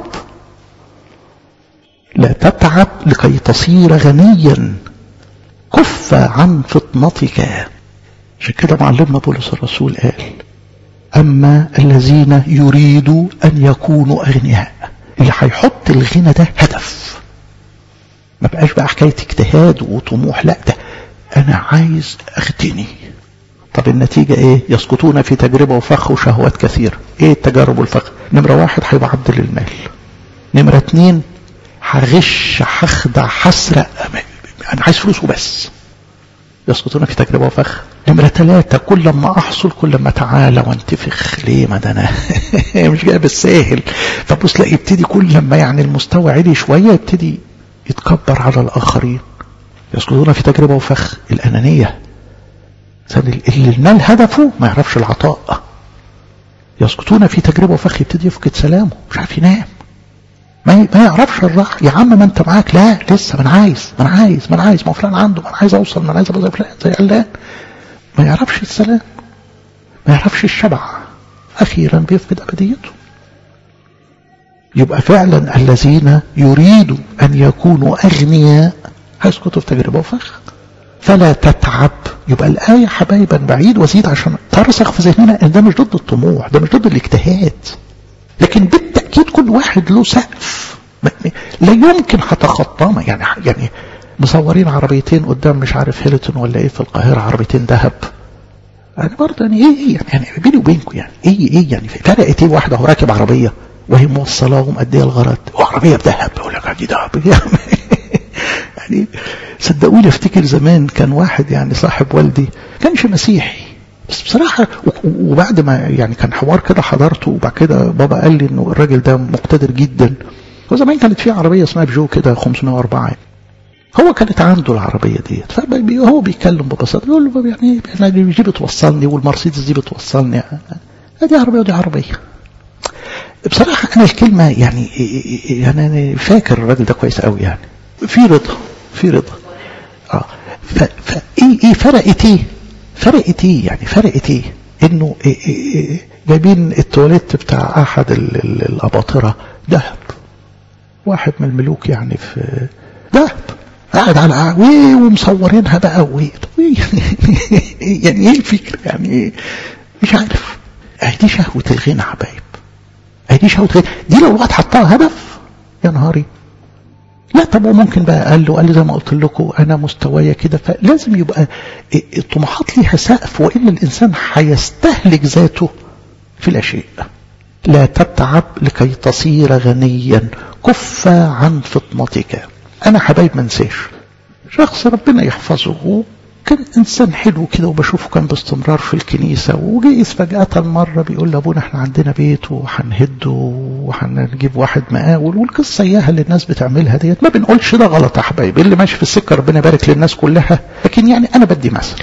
S1: لا تتعب لكي تصير غنيا كف عن فطنتك عشان كده معلمنا بولس الرسول قال اما الذين يريدوا ان يكونوا اغنياء اللي هيحط الغنى ده هدف ما بقاش بقى حكايه اجتهاد وطموح لا ده انا عايز اغتني طب النتيجة ايه يسقطون في تجربة وفخ وشهوات كثيرة ايه التجارب والفخ نمرة واحد هيبقى عبد للمال نمرة اتنين هغش هخدع هسرق انا عايز فلوس وبس يسقطون في تجربة وفخ نمرة ثلاثة كل ما أحصل كل ما تعالى وانتفخ ليه ما ده أنا مش جاي بالساهل فبص لا يبتدي كل ما يعني المستوى عالي شوية يبتدي يتكبر على الآخرين يسقطون في تجربة وفخ الأنانية اللي المال هدفه ما يعرفش العطاء يسقطون في تجربة وفخ يبتدي يفقد سلامه مش عارف ينام ما ما يعرفش الراحة يا عم ما انت معاك لا لسه ما انا عايز ما انا عايز ما انا عايز ما هو فلان عنده ما انا عايز اوصل ما انا عايز ابقى زي فلان زي علان ما يعرفش السلام ما يعرفش الشبع اخيرا بيفقد ابديته يبقى فعلا الذين يريدوا ان يكونوا اغنياء هيسقطوا في تجربه وفخ فلا تتعب يبقى الآية حبايبا بعيد وزيد عشان ترسخ في ذهننا ان ده مش ضد الطموح ده مش ضد الاجتهاد لكن بالتأكيد كل واحد له سقف لا يمكن هتخطاه يعني يعني مصورين عربيتين قدام مش عارف هيلتون ولا ايه في القاهرة عربيتين ذهب يعني برضه يعني ايه ايه يعني, يعني بيني وبينكم يعني ايه ايه يعني فرقت ايه واحدة هو راكب عربية وهي موصلاه ومأدية الغرض وعربية بذهب يقول لك دي ذهب يعني صدقوني افتكر زمان كان واحد يعني صاحب والدي كانش مسيحي بس بصراحة وبعد ما يعني كان حوار كده حضرته وبعد كده بابا قال لي انه الراجل ده مقتدر جدا وزمان كانت في عربية اسمها بيجو كده 504 هو كانت عنده العربية ديت فهو بيتكلم ببساطة يقول له يعني انا دي بتوصلني والمرسيدس دي بتوصلني دي عربية ودي عربية بصراحة أنا الكلمة يعني يعني أنا فاكر الراجل ده كويس قوي يعني في رضا في رضا اه فايه ايه فرقت ايه فرقت ايه يعني فرقت ايه انه إيه إيه إيه جايبين التواليت بتاع احد ال ال الاباطره ذهب واحد من الملوك يعني في ذهب قاعد على ومصورينها بقى وايه يعني ايه الفكره يعني ايه مش عارف دي شهوه الغنى حبايب دي شهوه الغنى دي لو الواحد حطها هدف يا نهاري لا طب وممكن بقى قال له قال لي زي ما قلت لكم انا مستوايا كده فلازم يبقى الطموحات ليها سقف والا الانسان هيستهلك ذاته في الاشياء لا تتعب لكي تصير غنيا كف عن فطنتك انا حبايب ما انساش شخص ربنا يحفظه كان انسان حلو كده وبشوفه كان باستمرار في الكنيسه وجئس فجاه مره بيقول لابونا احنا عندنا بيت وهنهده وهنجيب واحد مقاول والقصه اياها اللي الناس بتعملها ديت ما بنقولش ده غلط يا حبايبي اللي ماشي في السكه ربنا يبارك للناس كلها لكن يعني انا بدي مثل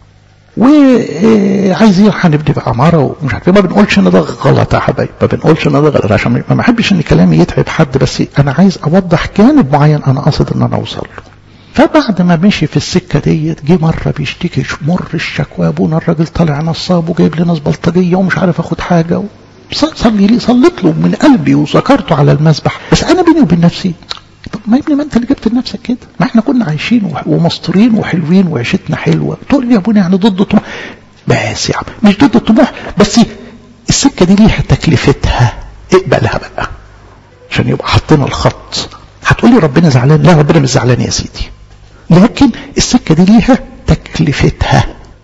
S1: وعايزين هنبني بقى عماره ومش عارف ما بنقولش ان ده غلط يا حبايبي ما بنقولش ان ده غلط عشان ما بحبش ان كلامي يتعب حد بس انا عايز اوضح جانب معين انا قاصد ان انا اوصل له فبعد ما مشي في السكة ديت جه مرة بيشتكي مر الشكوى ابونا الراجل طالع نصاب وجايب لي ناس بلطجية ومش عارف اخد حاجة صلي لي صليت له من قلبي وذكرته على المسبح بس انا بيني وبين نفسي طب ما ابني ما انت اللي جبت لنفسك كده ما احنا كنا عايشين ومستورين وحلوين وعيشتنا حلوه تقول لي يا ابونا يعني ضد الطموح بس يا عم مش ضد الطموح بس السكه دي ليها تكلفتها اقبلها بقى عشان يبقى حطينا الخط هتقول لي ربنا زعلان لا ربنا مش زعلان يا سيدي لكن السكة دي ليها تكلفتها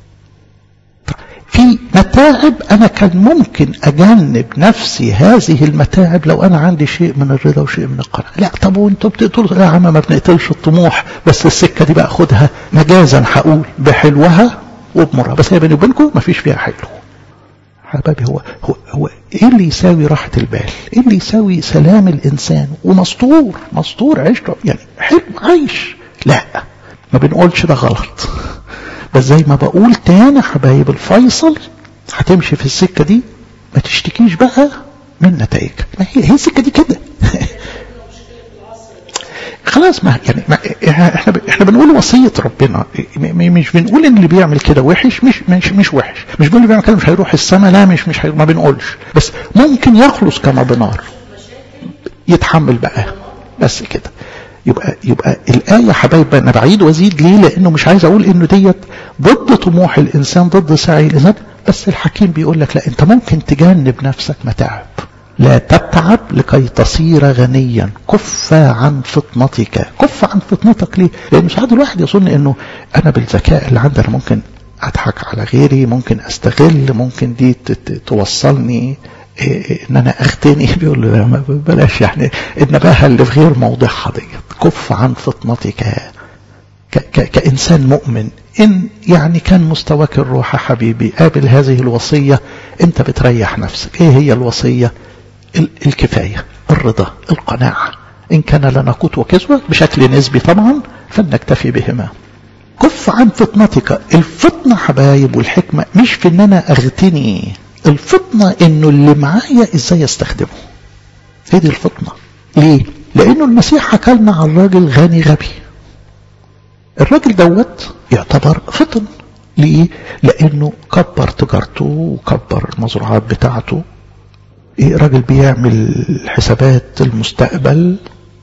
S1: في متاعب أنا كان ممكن أجنب نفسي هذه المتاعب لو أنا عندي شيء من الرضا وشيء من القناعة لا طب وانتوا بتقتلوا يا عم ما بنقتلش الطموح بس السكة دي بقى خدها مجازا هقول بحلوها وبمرها بس هي بيني وبينكم ما فيش فيها حلو حبايبي هو هو هو ايه اللي يساوي راحة البال؟ ايه اللي يساوي سلام الانسان؟ ومستور مستور عيشته يعني حلو عايش لا ما بنقولش ده غلط بس زي ما بقول تاني حبايب الفيصل هتمشي في السكة دي ما تشتكيش بقى من نتائجها ما هي هي السكة دي كده خلاص ما يعني ما احنا احنا بنقول وصيه ربنا مش بنقول ان اللي بيعمل كده وحش مش مش مش وحش مش بنقول اللي بيعمل كده مش هيروح السماء لا مش مش ما بنقولش بس ممكن يخلص كما بنار يتحمل بقى بس كده يبقى يبقى الآية حبايب أنا بعيد وأزيد ليه؟ لأنه مش عايز أقول إنه ديت ضد طموح الإنسان ضد سعي الإنسان بس الحكيم بيقول لك لا أنت ممكن تجنب نفسك متاعب لا تتعب لكي تصير غنيا كف عن فطنتك كف عن فطنتك ليه؟ لأن ساعات الواحد يظن إنه أنا بالذكاء اللي عندي أنا ممكن أضحك على غيري ممكن أستغل ممكن دي توصلني ان انا اغتني بيقول له بلاش يعني النباهه اللي في غير موضعها ديت كف عن فطنتك كانسان مؤمن ان يعني كان مستواك الروح حبيبي قابل هذه الوصيه انت بتريح نفسك ايه هي الوصيه الكفايه الرضا القناعه ان كان لنا قوت وكسوه بشكل نسبي طبعا فلنكتفي بهما كف عن فطنتك الفطنه حبايب والحكمه مش في ان انا اغتني الفطنة انه اللي معايا ازاي استخدمه هي دي الفطنة ليه لانه المسيح حكى لنا عن راجل غني غبي الراجل دوت يعتبر فطن ليه لانه كبر تجارته وكبر المزروعات بتاعته إيه راجل بيعمل حسابات المستقبل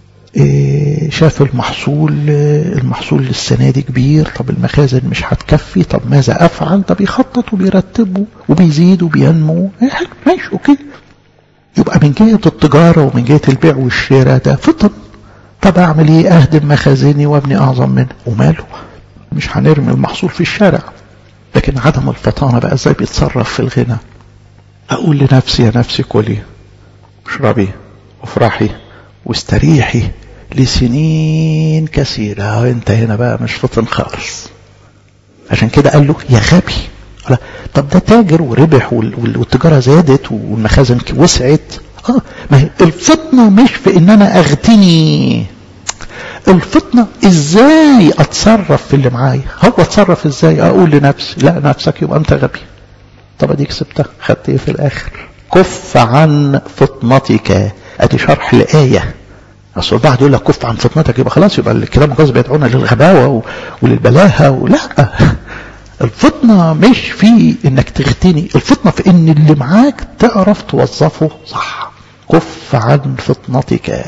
S1: إيه شاف المحصول المحصول السنة دي كبير طب المخازن مش هتكفي طب ماذا أفعل طب يخطط وبيرتبه وبيزيد وبينمو إيه حلو ماشي أوكي يبقى من جهة التجارة ومن جهة البيع والشراء ده فطن طب أعمل إيه أهدم مخازني وابني أعظم منه وماله مش هنرمي المحصول في الشارع لكن عدم الفطانة بقى ازاي بيتصرف في الغنى اقول لنفسي يا نفسي كلي اشربي وافرحي واستريحي لسنين كثيرة انت هنا بقى مش فطن خالص عشان كده قال له يا غبي لا طب ده تاجر وربح والتجارة زادت والمخازن وسعت اه ما هي الفطنة مش في ان انا اغتني الفطنة ازاي اتصرف في اللي معايا هو اتصرف ازاي اقول لنفسي لا نفسك يبقى انت غبي طب اديك سبتها خدت ايه في الاخر كف عن فطنتك ادي شرح الايه اصل البعض يقول لك كف عن فطنتك يبقى خلاص يبقى الكتاب المقدس بيدعونا للغباوه وللبلاهه ولا الفطنه مش في انك تغتني الفطنه في ان اللي معاك تعرف توظفه صح كف عن فطنتك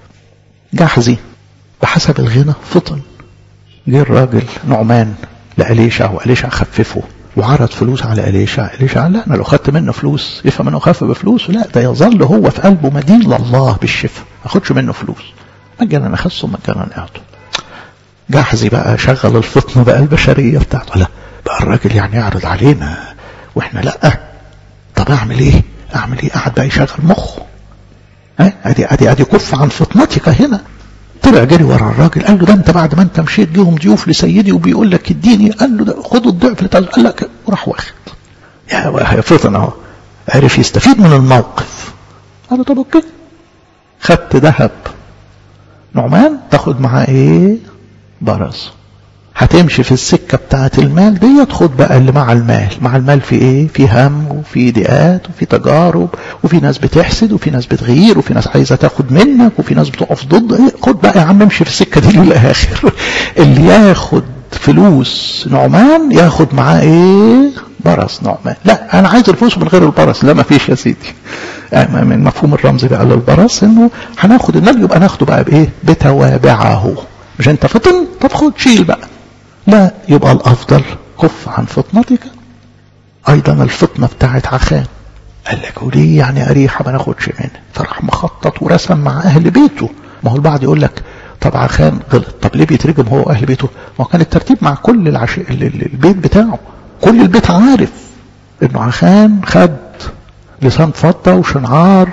S1: جحزي بحسب الغنى فطن جه الراجل نعمان لأليشع وأليشع خففه وعرض فلوس على أليشع أليشع لا أنا لو خدت منه فلوس يفهم أنه خف بفلوس لا ده يظل هو في قلبه مدين لله بالشفاء ما أخدش منه فلوس مجانا أخصه مجانا أعطه جحزي بقى شغل الفطن بقى البشرية بتاعته لا بقى الراجل يعني يعرض علينا واحنا لا طب اعمل ايه اعمل ايه قاعد بقى يشغل مخه ها ادي ادي ادي كف عن فطنتك هنا طلع جري ورا الراجل قال له ده انت بعد ما انت مشيت جيهم ضيوف لسيدي وبيقول لك اديني قال له ده خد الضعف اللي قال لك وراح واخد يا فطن اهو عرف يستفيد من الموقف قال له طب اوكي خدت ذهب نعمان تاخد معاه ايه برص هتمشي في السكة بتاعة المال دي خد بقى اللي مع المال مع المال في ايه في هم وفي ضيقات وفي تجارب وفي ناس بتحسد وفي ناس بتغير وفي ناس عايزة تاخد منك وفي ناس بتقف ضد ايه خد بقى يا عم امشي في السكة دي للآخر اللي ياخد فلوس نعمان ياخد معاه ايه برص نعمان لا انا عايز الفلوس من غير البرص لا ما فيش يا سيدي من مفهوم الرمز بقى للبرص انه هناخد المال يبقى ناخده بقى بايه بتوابعه مش انت فطن طب خد شيل بقى لا يبقى الأفضل كف عن فطنتك أيضا الفطنة بتاعت عخان قال لك وليه يعني أريحة ما ناخدش منه فراح مخطط ورسم مع أهل بيته ما هو البعض يقول لك طب عخان غلط طب ليه بيترجم هو وأهل بيته ما كان الترتيب مع كل العش... البيت بتاعه كل البيت عارف انه عخان خد لسان فضة وشنعار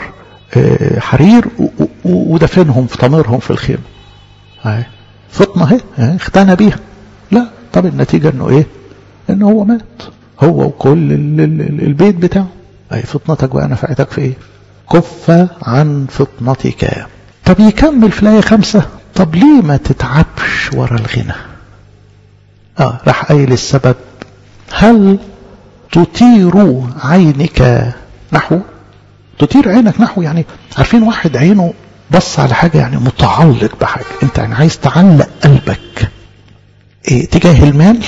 S1: حرير ودفنهم في ضميرهم في الخيمة هاي فطنة اهي اختنى بيها لا طب النتيجة انه ايه انه هو مات هو وكل البيت بتاعه اي فطنتك بقى نفعتك في ايه كف عن فطنتك طب يكمل في الآية خمسة طب ليه ما تتعبش ورا الغنى اه راح قايل السبب هل تطير عينك نحو تطير عينك نحو يعني عارفين واحد عينه بص على حاجة يعني متعلق بحاجة انت يعني عايز تعلق قلبك إيه تجاه المال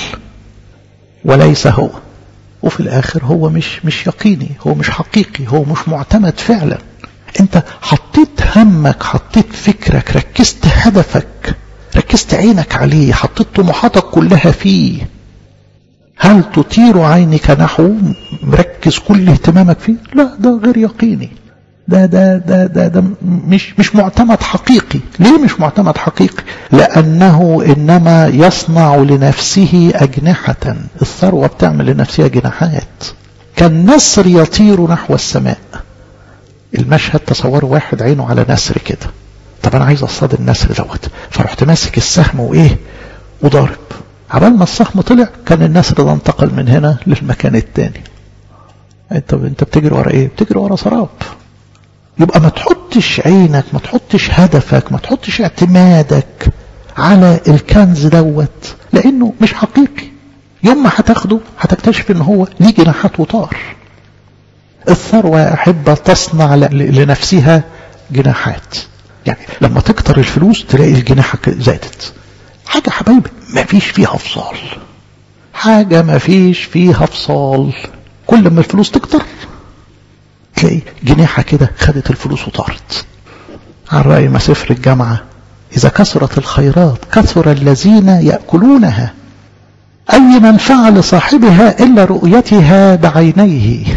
S1: وليس هو وفي الآخر هو مش مش يقيني هو مش حقيقي هو مش معتمد فعلا انت حطيت همك حطيت فكرك ركزت هدفك ركزت عينك عليه حطيت طموحاتك كلها فيه هل تطير عينك نحو مركز كل اهتمامك فيه لا ده غير يقيني ده ده ده ده, ده مش مش معتمد حقيقي ليه مش معتمد حقيقي لأنه إنما يصنع لنفسه أجنحة الثروة بتعمل لنفسها جناحات كالنسر يطير نحو السماء المشهد تصوروا واحد عينه على نسر كده طب أنا عايز أصطاد النسر دوت فرحت ماسك السهم وإيه وضارب عبال ما السهم طلع كان النسر ده انتقل من هنا للمكان التاني انت انت بتجري ورا ايه بتجري ورا سراب يبقى ما تحطش عينك ما تحطش هدفك ما تحطش اعتمادك على الكنز دوت لانه مش حقيقي يوم ما هتاخده هتكتشف ان هو ليه جناحات وطار الثروة يا أحبة تصنع لنفسها جناحات يعني لما تكتر الفلوس تلاقي الجناحة زادت حاجة حبايبي ما فيش فيها فصال حاجة ما فيش فيها فصال كل ما الفلوس تكتر تلاقي جناحة كده خدت الفلوس وطارت على رأي ما سفر الجامعة إذا كثرت الخيرات كثر الذين يأكلونها أي منفعة لصاحبها إلا رؤيتها بعينيه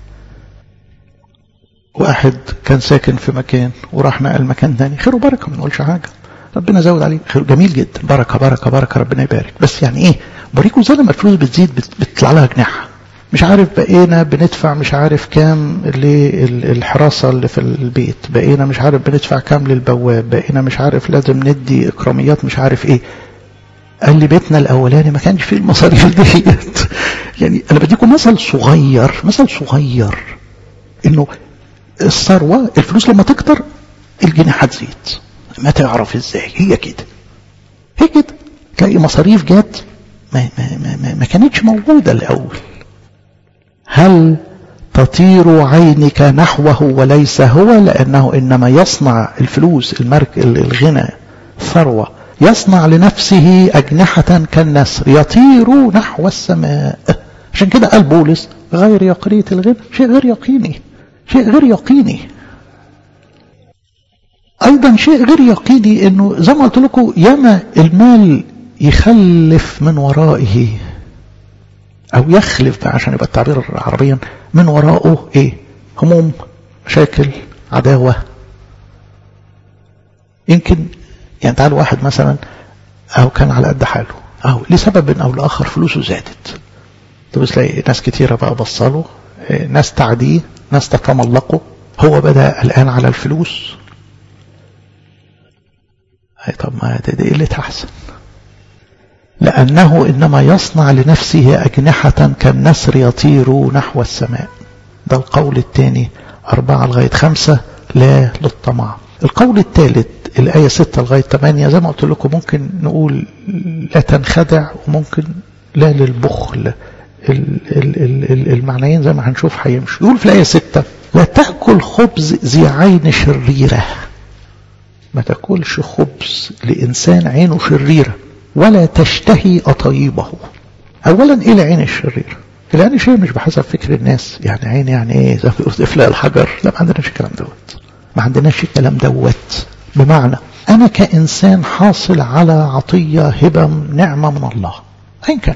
S1: واحد كان ساكن في مكان وراح نقل مكان تاني خير وبركة ما نقولش حاجة ربنا زود عليه خير جميل جدا بركة بركة بركة ربنا يبارك بس يعني ايه بريكوا زي لما الفلوس بتزيد بتطلع لها جناح مش عارف بقينا بندفع مش عارف كام للحراسة اللي في البيت بقينا مش عارف بندفع كام للبواب بقينا مش عارف لازم ندي اكراميات مش عارف ايه قال لي بيتنا الاولاني ما كانش فيه المصاريف ديت يعني انا بديكم مثل صغير مثل صغير انه الثروه الفلوس لما تكتر الجنيه هتزيد ما تعرف ازاي هي كده هي كده تلاقي مصاريف جت ما, ما, ما, ما, ما كانتش موجوده الاول هل تطير عينك نحوه وليس هو لانه انما يصنع الفلوس المرك الغنى ثروه يصنع لنفسه أجنحة كالنسر يطير نحو السماء عشان كده قال بولس غير يقينية الغنى شيء غير يقيني شيء غير يقيني أيضا شيء غير يقيني أنه زي ما قلت لكم ياما المال يخلف من ورائه أو يخلف عشان يبقى التعبير عربيا من وراءه إيه هموم مشاكل عداوة يمكن يعني تعال واحد مثلا أو كان على قد حاله أو لسبب أو لآخر فلوسه زادت طب تلاقي ناس كتيرة بقى بصله ناس تعديه ناس تتملقه هو بدأ الآن على الفلوس أي طب ما ده, ده اللي تحسن لأنه إنما يصنع لنفسه أجنحة كالنسر يطير نحو السماء ده القول الثاني أربعة لغاية خمسة لا للطمع القول الثالث الآية 6 لغاية 8 زي ما قلت لكم ممكن نقول لا تنخدع وممكن لا للبخل المعنيين زي ما هنشوف هيمشوا يقول في الآية 6 لا تأكل خبز ذي عين شريرة ما تأكلش خبز لإنسان عينه شريرة ولا تشتهي أطيبه أولا إيه العين الشريرة العين الشريرة مش بحسب فكر الناس يعني عين يعني إيه زي إفلاء الحجر لا ما عندناش الكلام دوت ما عندناش الكلام دوت بمعنى أنا كإنسان حاصل على عطية هبة نعمة من الله أين كانت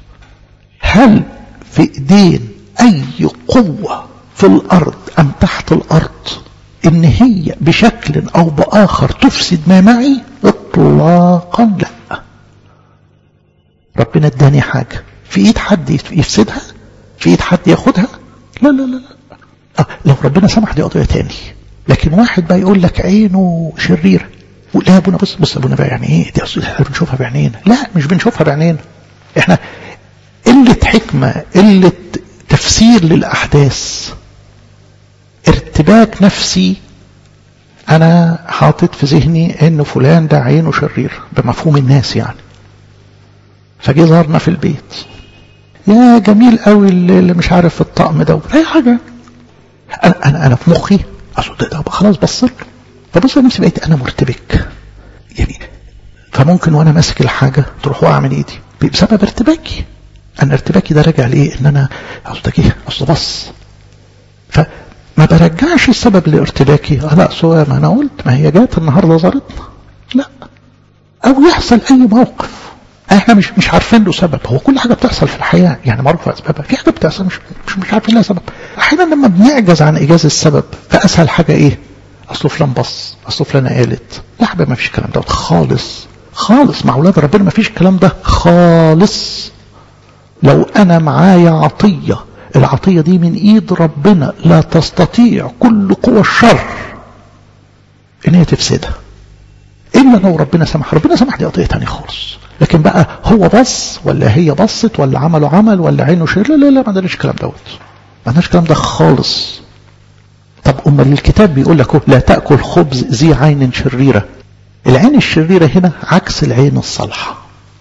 S1: هل في إيدين أي قوة في الأرض أم تحت الأرض إن هي بشكل أو بآخر تفسد ما معي إطلاقا لا ربنا اداني حاجة في إيد حد يفسدها في إيد حد ياخدها لا لا لا, لا. آه لو ربنا سمح دي قضية تاني لكن واحد بقى يقول لك عينه شريرة لا يا ابونا بص بص ابونا بقى يعني ايه دي اصل احنا بنشوفها بعينينا لا مش بنشوفها بعينينا احنا قلة حكمة قلة تفسير للأحداث ارتباك نفسي أنا حاطط في ذهني إن فلان ده عينه شرير بمفهوم الناس يعني فجي ظهرنا في البيت يا جميل قوي اللي مش عارف الطقم ده اي حاجة أنا, أنا, أنا في مخي أصل ده خلاص بصر فبص نفسي بقيت أنا مرتبك يعني فممكن وأنا ماسك الحاجة تروح واقع من إيدي بسبب ارتباكي أنا ارتباكي ده راجع لإيه إن أنا أصل إيه أصل بص فما برجعش السبب لارتباكي لا سواء ما أنا قلت ما هي جات النهاردة زارتنا لا أو يحصل أي موقف احنا مش مش عارفين له سبب هو كل حاجه بتحصل في الحياه يعني معروفه اسبابها في حاجه بتحصل مش مش, مش عارفين لها سبب احيانا لما بنعجز عن ايجاز السبب فاسهل حاجه ايه اصل فلان بص اصل فلانه قالت لا حبيبي ما فيش الكلام ده خالص خالص مع اولاد ربنا ما فيش الكلام ده خالص لو انا معايا عطيه العطيه دي من ايد ربنا لا تستطيع كل قوى الشر ان هي تفسدها الا لو ربنا سمح ربنا سمح دي قضيه ثانيه خالص لكن بقى هو بص ولا هي بصت ولا عملوا عمل ولا عينه شير لا لا لا ما عندناش الكلام دوت ما عندناش الكلام ده خالص طب امال الكتاب بيقول لك لا تاكل خبز ذي عين شريره العين الشريره هنا عكس العين الصالحه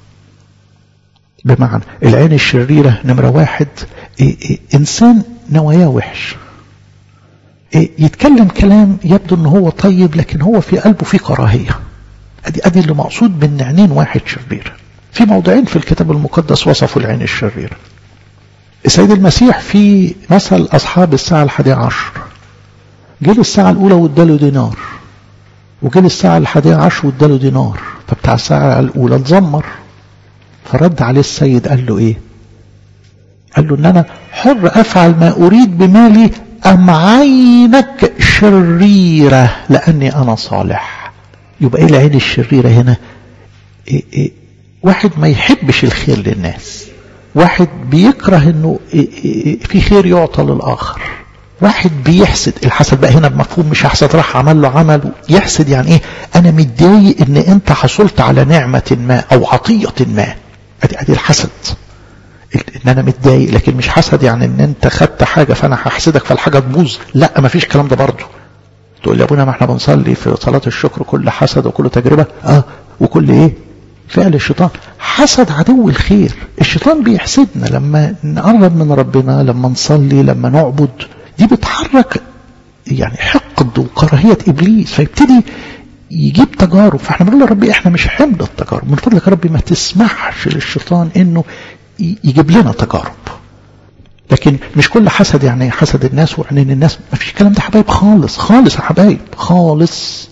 S1: بمعنى العين الشريره نمره واحد إيه إيه انسان نواياه وحش يتكلم كلام يبدو ان هو طيب لكن هو في قلبه فيه كراهية ادي ادي اللي مقصود من عينين واحد شرير في موضعين في الكتاب المقدس وصفوا العين الشريرة السيد المسيح في مثل أصحاب الساعة الحادية عشر جه الساعة الأولى واداله دينار وجه الساعة الحادية عشر واداله دينار فبتاع الساعة الأولى اتذمر فرد عليه السيد قال له إيه؟ قال له إن أنا حر أفعل ما أريد بمالي أم عينك شريرة لأني أنا صالح يبقى إيه العين الشريرة هنا؟ إيه إيه واحد ما يحبش الخير للناس واحد بيكره انه في خير يعطى للاخر واحد بيحسد الحسد بقى هنا بمفهوم مش حسد راح عمل له عمل يحسد يعني ايه انا متضايق ان انت حصلت على نعمة ما او عطية ما ادي ادي الحسد ان انا متضايق لكن مش حسد يعني ان انت خدت حاجة فانا هحسدك فالحاجة تبوظ لا ما فيش الكلام ده برضه تقول لي يا ابونا ما احنا بنصلي في صلاة الشكر كل حسد وكل تجربة اه وكل ايه فعل الشيطان حسد عدو الخير الشيطان بيحسدنا لما نقرب من ربنا لما نصلي لما نعبد دي بتحرك يعني حقد وكراهية إبليس فيبتدي يجيب تجارب فاحنا بنقول لربي احنا مش حمل التجارب من فضلك يا ربي ما تسمحش للشيطان انه يجيب لنا تجارب لكن مش كل حسد يعني حسد الناس وعنين الناس ما فيش الكلام ده حبايب خالص خالص يا حبايب خالص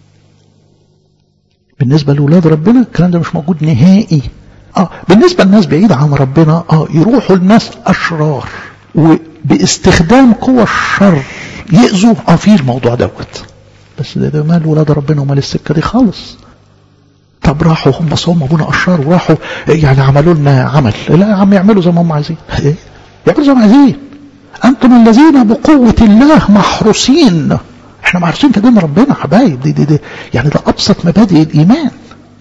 S1: بالنسبة لأولاد ربنا الكلام ده مش موجود نهائي اه بالنسبة للناس بعيدة عن ربنا اه يروحوا الناس أشرار وباستخدام قوى الشر يأذوا اه في الموضوع دوت بس ده, ده مال ولاد ربنا ومال السكة دي خالص طب راحوا هم صوم ابونا اشرار وراحوا يعني عملوا لنا عمل لا يا عم يعملوا زي ما هم عايزين ايه يعملوا زي ما عايزين انتم الذين بقوة الله محروسين احنا محروسين في دين ربنا حبايب دي, دي, دي يعني ده ابسط مبادئ الايمان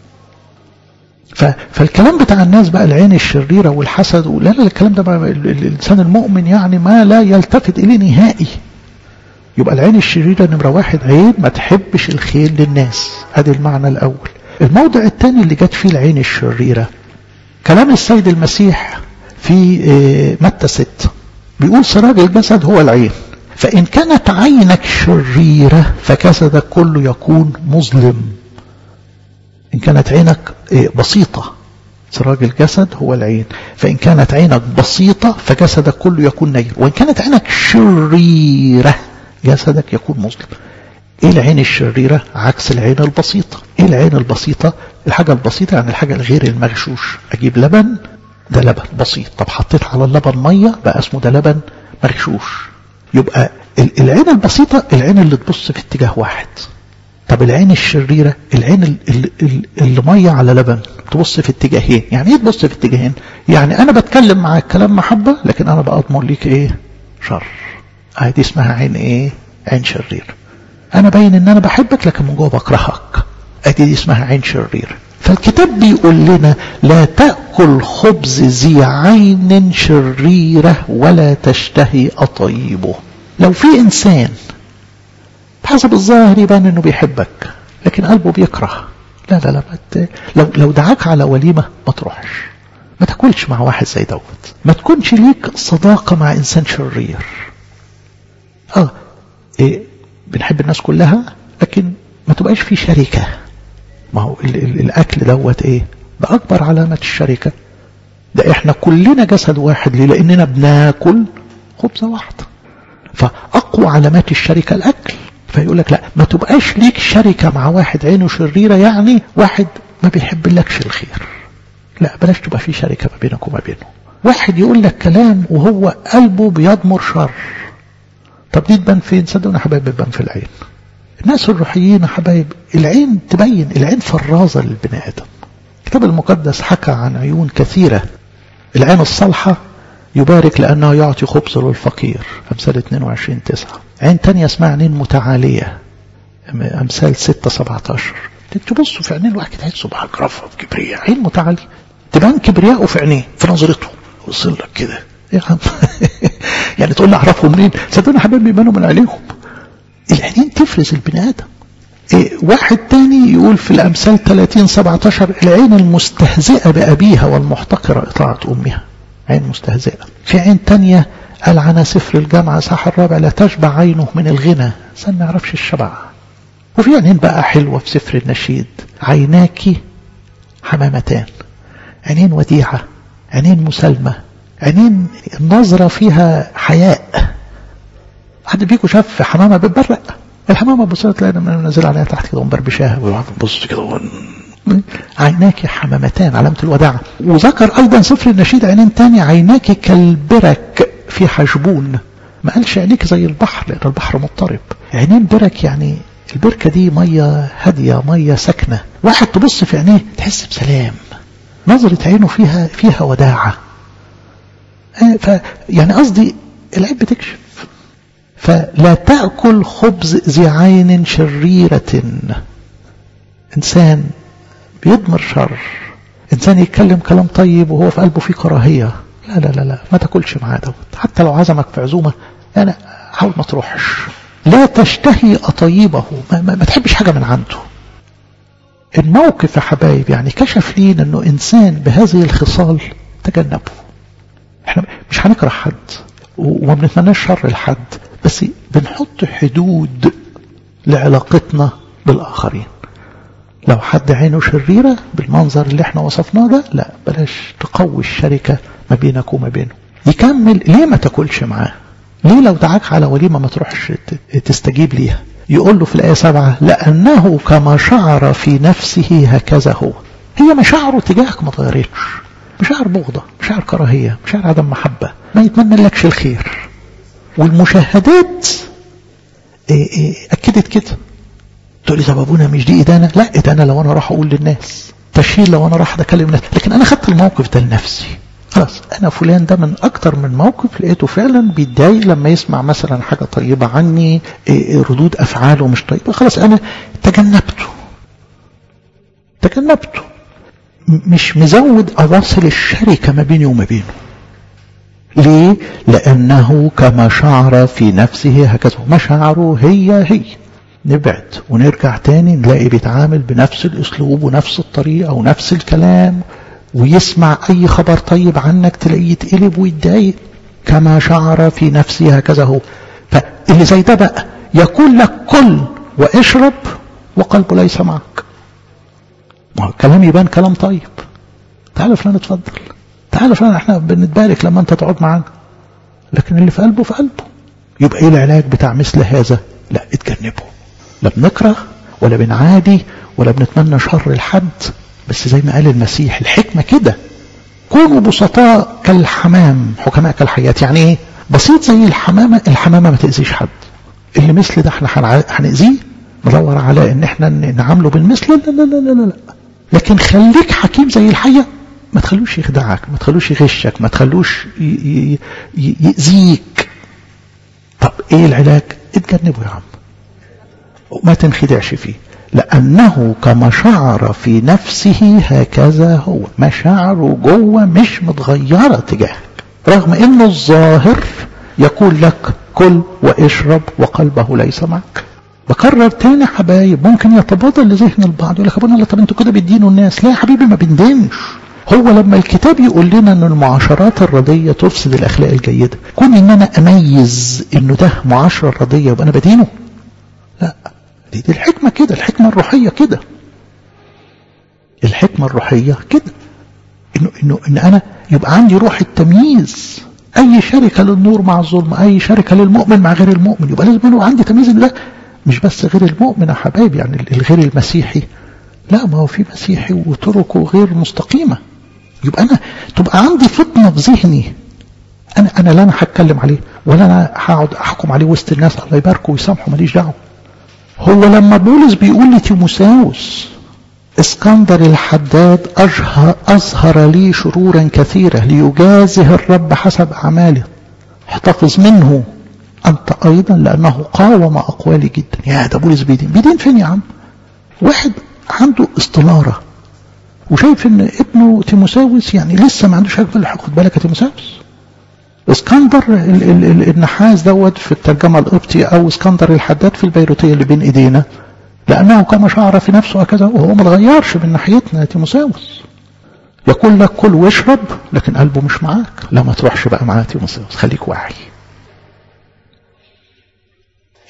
S1: ف فالكلام بتاع الناس بقى العين الشريرة والحسد لا لا الكلام ده بقى الإنسان المؤمن يعني ما لا يلتفت إليه نهائي يبقى العين الشريرة نمرة واحد عين ما تحبش الخير للناس ادي المعنى الأول الموضع الثاني اللي جت فيه العين الشريرة كلام السيد المسيح في متى ستة بيقول سراج الجسد هو العين فإن كانت عينك شريرة فجسدك كله يكون مظلم إن كانت عينك بسيطة سراج الجسد هو العين فإن كانت عينك بسيطة فجسدك كله يكون نير وإن كانت عينك شريرة جسدك يكون مظلم ايه العين الشريرة عكس العين البسيطة ايه العين البسيطة الحاجة البسيطة يعني الحاجة الغير المغشوش اجيب لبن ده لبن بسيط طب حطيت على اللبن مية بقى اسمه ده لبن مغشوش يبقى العين البسيطة العين اللي تبص في اتجاه واحد طب العين الشريرة العين اللي مية على لبن تبص في اتجاهين يعني ايه تبص في اتجاهين يعني انا بتكلم معاك كلام محبة لكن انا بأضمن ليك ايه شر دي اسمها عين ايه عين شرير انا باين ان انا بحبك لكن من جوه بكرهك ادي دي اسمها عين شرير فالكتاب بيقول لنا لا تأكل خبز ذي عين شريرة ولا تشتهي أطيبه لو في إنسان بحسب الظاهر يبان انه بيحبك لكن قلبه بيكره لا لا لا مت... لو لو دعاك على وليمة ما تروحش ما تاكلش مع واحد زي دوت ما تكونش ليك صداقة مع إنسان شرير اه إيه بنحب الناس كلها لكن ما تبقاش في شركة ما هو ال ال الأكل دوت إيه بأكبر علامة الشركة ده إحنا كلنا جسد واحد ليه لأننا بناكل خبزة واحدة فأقوى علامات الشركة الأكل فيقول لك لا ما تبقاش ليك شركة مع واحد عينه شريرة يعني واحد ما بيحب لكش الخير لا بلاش تبقى في شركة ما بينك وما بينه واحد يقول لك كلام وهو قلبه بيضمر شر طب دي تبان فين صدقوني يا حبايب بتبان في العين الناس الروحيين يا حبايب العين تبين العين فرازة للبني آدم الكتاب المقدس حكى عن عيون كثيرة العين الصالحة يبارك لأنه يعطي خبز للفقير أمثال 22 9 عين تانية اسمها عينين متعالية أمثال 6 17 تبصوا في عينين الواحد تحسوا بعجرفة بكبرياء عين متعالية تبان كبرياءه في عينيه في نظرته وصل لك كده يا عم يعني تقول لي اعرفهم منين صدقوني يا حبايبي بيبانوا من عينيهم العينين تفرز البني ادم إيه واحد تاني يقول في الامثال 30 17 العين المستهزئه بابيها والمحتقره اطاعه امها عين مستهزئه في عين تانية قال عن سفر الجامعة صح الرابع لا تشبع عينه من الغنى إنسان ما يعرفش الشبع وفي عينين بقى حلوة في سفر النشيد عيناك حمامتان عينين وديعة عينين مسالمة عينين النظرة فيها حياء حد فيكم شاف حمامة بتبرق الحمامة بصير تلاقي لما ننزل عليها تحت كده ومبربشاها وبص كده عيناك حمامتان علامة الوداعة وذكر أيضا سفر النشيد عينين تاني عيناك كالبرك في حشبون ما قالش عينيك زي البحر لأن البحر مضطرب عينين برك يعني البركة دي مية هادية مية ساكنة واحد تبص في عينيه تحس بسلام نظرة عينه فيها فيها وداعة ف يعني قصدي العين بتكشف فلا تأكل خبز ذي عين شريرة إنسان بيضمر شر إنسان يتكلم كلام طيب وهو في قلبه فيه كراهية لا لا لا لا ما تاكلش معاه دوت حتى لو عزمك في عزومة أنا حاول ما تروحش لا تشتهي أطيبه ما, ما, ما تحبش حاجة من عنده الموقف يا حبايب يعني كشف لينا أنه إنسان بهذه الخصال تجنبه احنا مش هنكره حد وما بنتمناش شر لحد بس بنحط حدود لعلاقتنا بالآخرين لو حد عينه شريرة بالمنظر اللي احنا وصفناه ده لا بلاش تقوي الشركة ما بينك وما بينه يكمل ليه ما تاكلش معاه ليه لو دعاك على وليمة ما تروحش تستجيب ليها يقول له في الآية سبعة لأنه كما شعر في نفسه هكذا هو هي مشاعره تجاهك ما تغيرتش مشاعر بغضة مشاعر كراهية مشاعر عدم محبة ما يتمنى لكش الخير والمشاهدات إيه إيه أكدت كده تقول لي طب ابونا مش دي إدانة لا إدانة لو أنا راح أقول للناس تشهير لو أنا راح أكلم الناس لكن أنا خدت الموقف ده لنفسي خلاص أنا فلان ده من أكتر من موقف لقيته فعلا بيتضايق لما يسمع مثلا حاجة طيبة عني إيه ردود أفعاله مش طيبة خلاص أنا تجنبته تجنبته مش مزود أواصل الشركة ما بيني وما بينه ليه؟ لأنه كما شعر في نفسه هكذا مشاعره هي هي نبعد ونرجع تاني نلاقي بيتعامل بنفس الأسلوب ونفس الطريقة ونفس الكلام ويسمع أي خبر طيب عنك تلاقيه يتقلب ويتضايق كما شعر في نفسه هكذا هو فاللي زي ده بقى يقول لك كل واشرب وقلبه ليس معك ما هو الكلام يبان كلام طيب تعال فلان اتفضل تعال فلان احنا بنتبارك لما انت تقعد معانا لكن اللي في قلبه في قلبه يبقى ايه العلاج بتاع مثل هذا لا اتجنبه لا بنكره ولا بنعادي ولا بنتمنى شر لحد بس زي ما قال المسيح الحكمة كده كونوا بسطاء كالحمام حكماء كالحياة يعني ايه بسيط زي الحمامة الحمامة ما تأذيش حد اللي مثل ده احنا هنأذيه ندور على ان احنا نعامله بالمثل لا لا لا لا لا لكن خليك حكيم زي الحية ما تخلوش يخدعك ما تخلوش يغشك ما تخلوش يأذيك طب ايه العلاج اتجنبه يا عم وما تنخدعش فيه لأنه كما شعر في نفسه هكذا هو مشاعره جوه مش متغيرة تجاهك رغم انه الظاهر يقول لك كل واشرب وقلبه ليس معك بكرر تاني حبايب ممكن يتبادل لذهن البعض يقول لك ابونا لا طب انتوا كده بتدينوا الناس لا يا حبيبي ما بندينش هو لما الكتاب يقول لنا ان المعاشرات الردية تفسد الاخلاق الجيدة كون ان انا اميز انه ده معاشرة ردية يبقى انا بدينه لا دي, دي الحكمة كده الحكمة الروحية كده الحكمة الروحية كده انه انه ان انا يبقى عندي روح التمييز اي شركة للنور مع الظلم اي شركة للمؤمن مع غير المؤمن يبقى لازم يبقى عندي تمييز ان ده مش بس غير المؤمن يا حبايبي يعني الغير المسيحي لا ما هو في مسيحي وطرقه غير مستقيمة يبقى أنا تبقى عندي فطنة في ذهني أنا أنا لا أنا هتكلم عليه ولا أنا هقعد أحكم عليه وسط الناس الله يباركه ويسامحه ماليش دعوة هو لما بولس بيقول لتيموساوس اسكندر الحداد أظهر, أظهر لي شرورا كثيرة ليجازه الرب حسب أعماله احتفظ منه أنت أيضا لأنه قاوم أقوالي جدا يا ده بولس بيدين بيدين فين يا عم واحد عنده استنارة وشايف ان ابنه تيموساوس يعني لسه ما عندوش حاجه خد بالك يا تيموساوس اسكندر ال ال ال النحاس دوت في الترجمه القبطي او اسكندر الحداد في البيروتيه اللي بين ايدينا لانه كما شعر في نفسه هكذا وهو ما اتغيرش من ناحيتنا يا تيموساوس يقول لك كل واشرب لكن قلبه مش معاك لا ما تروحش بقى معاه تيموساوس خليك واعي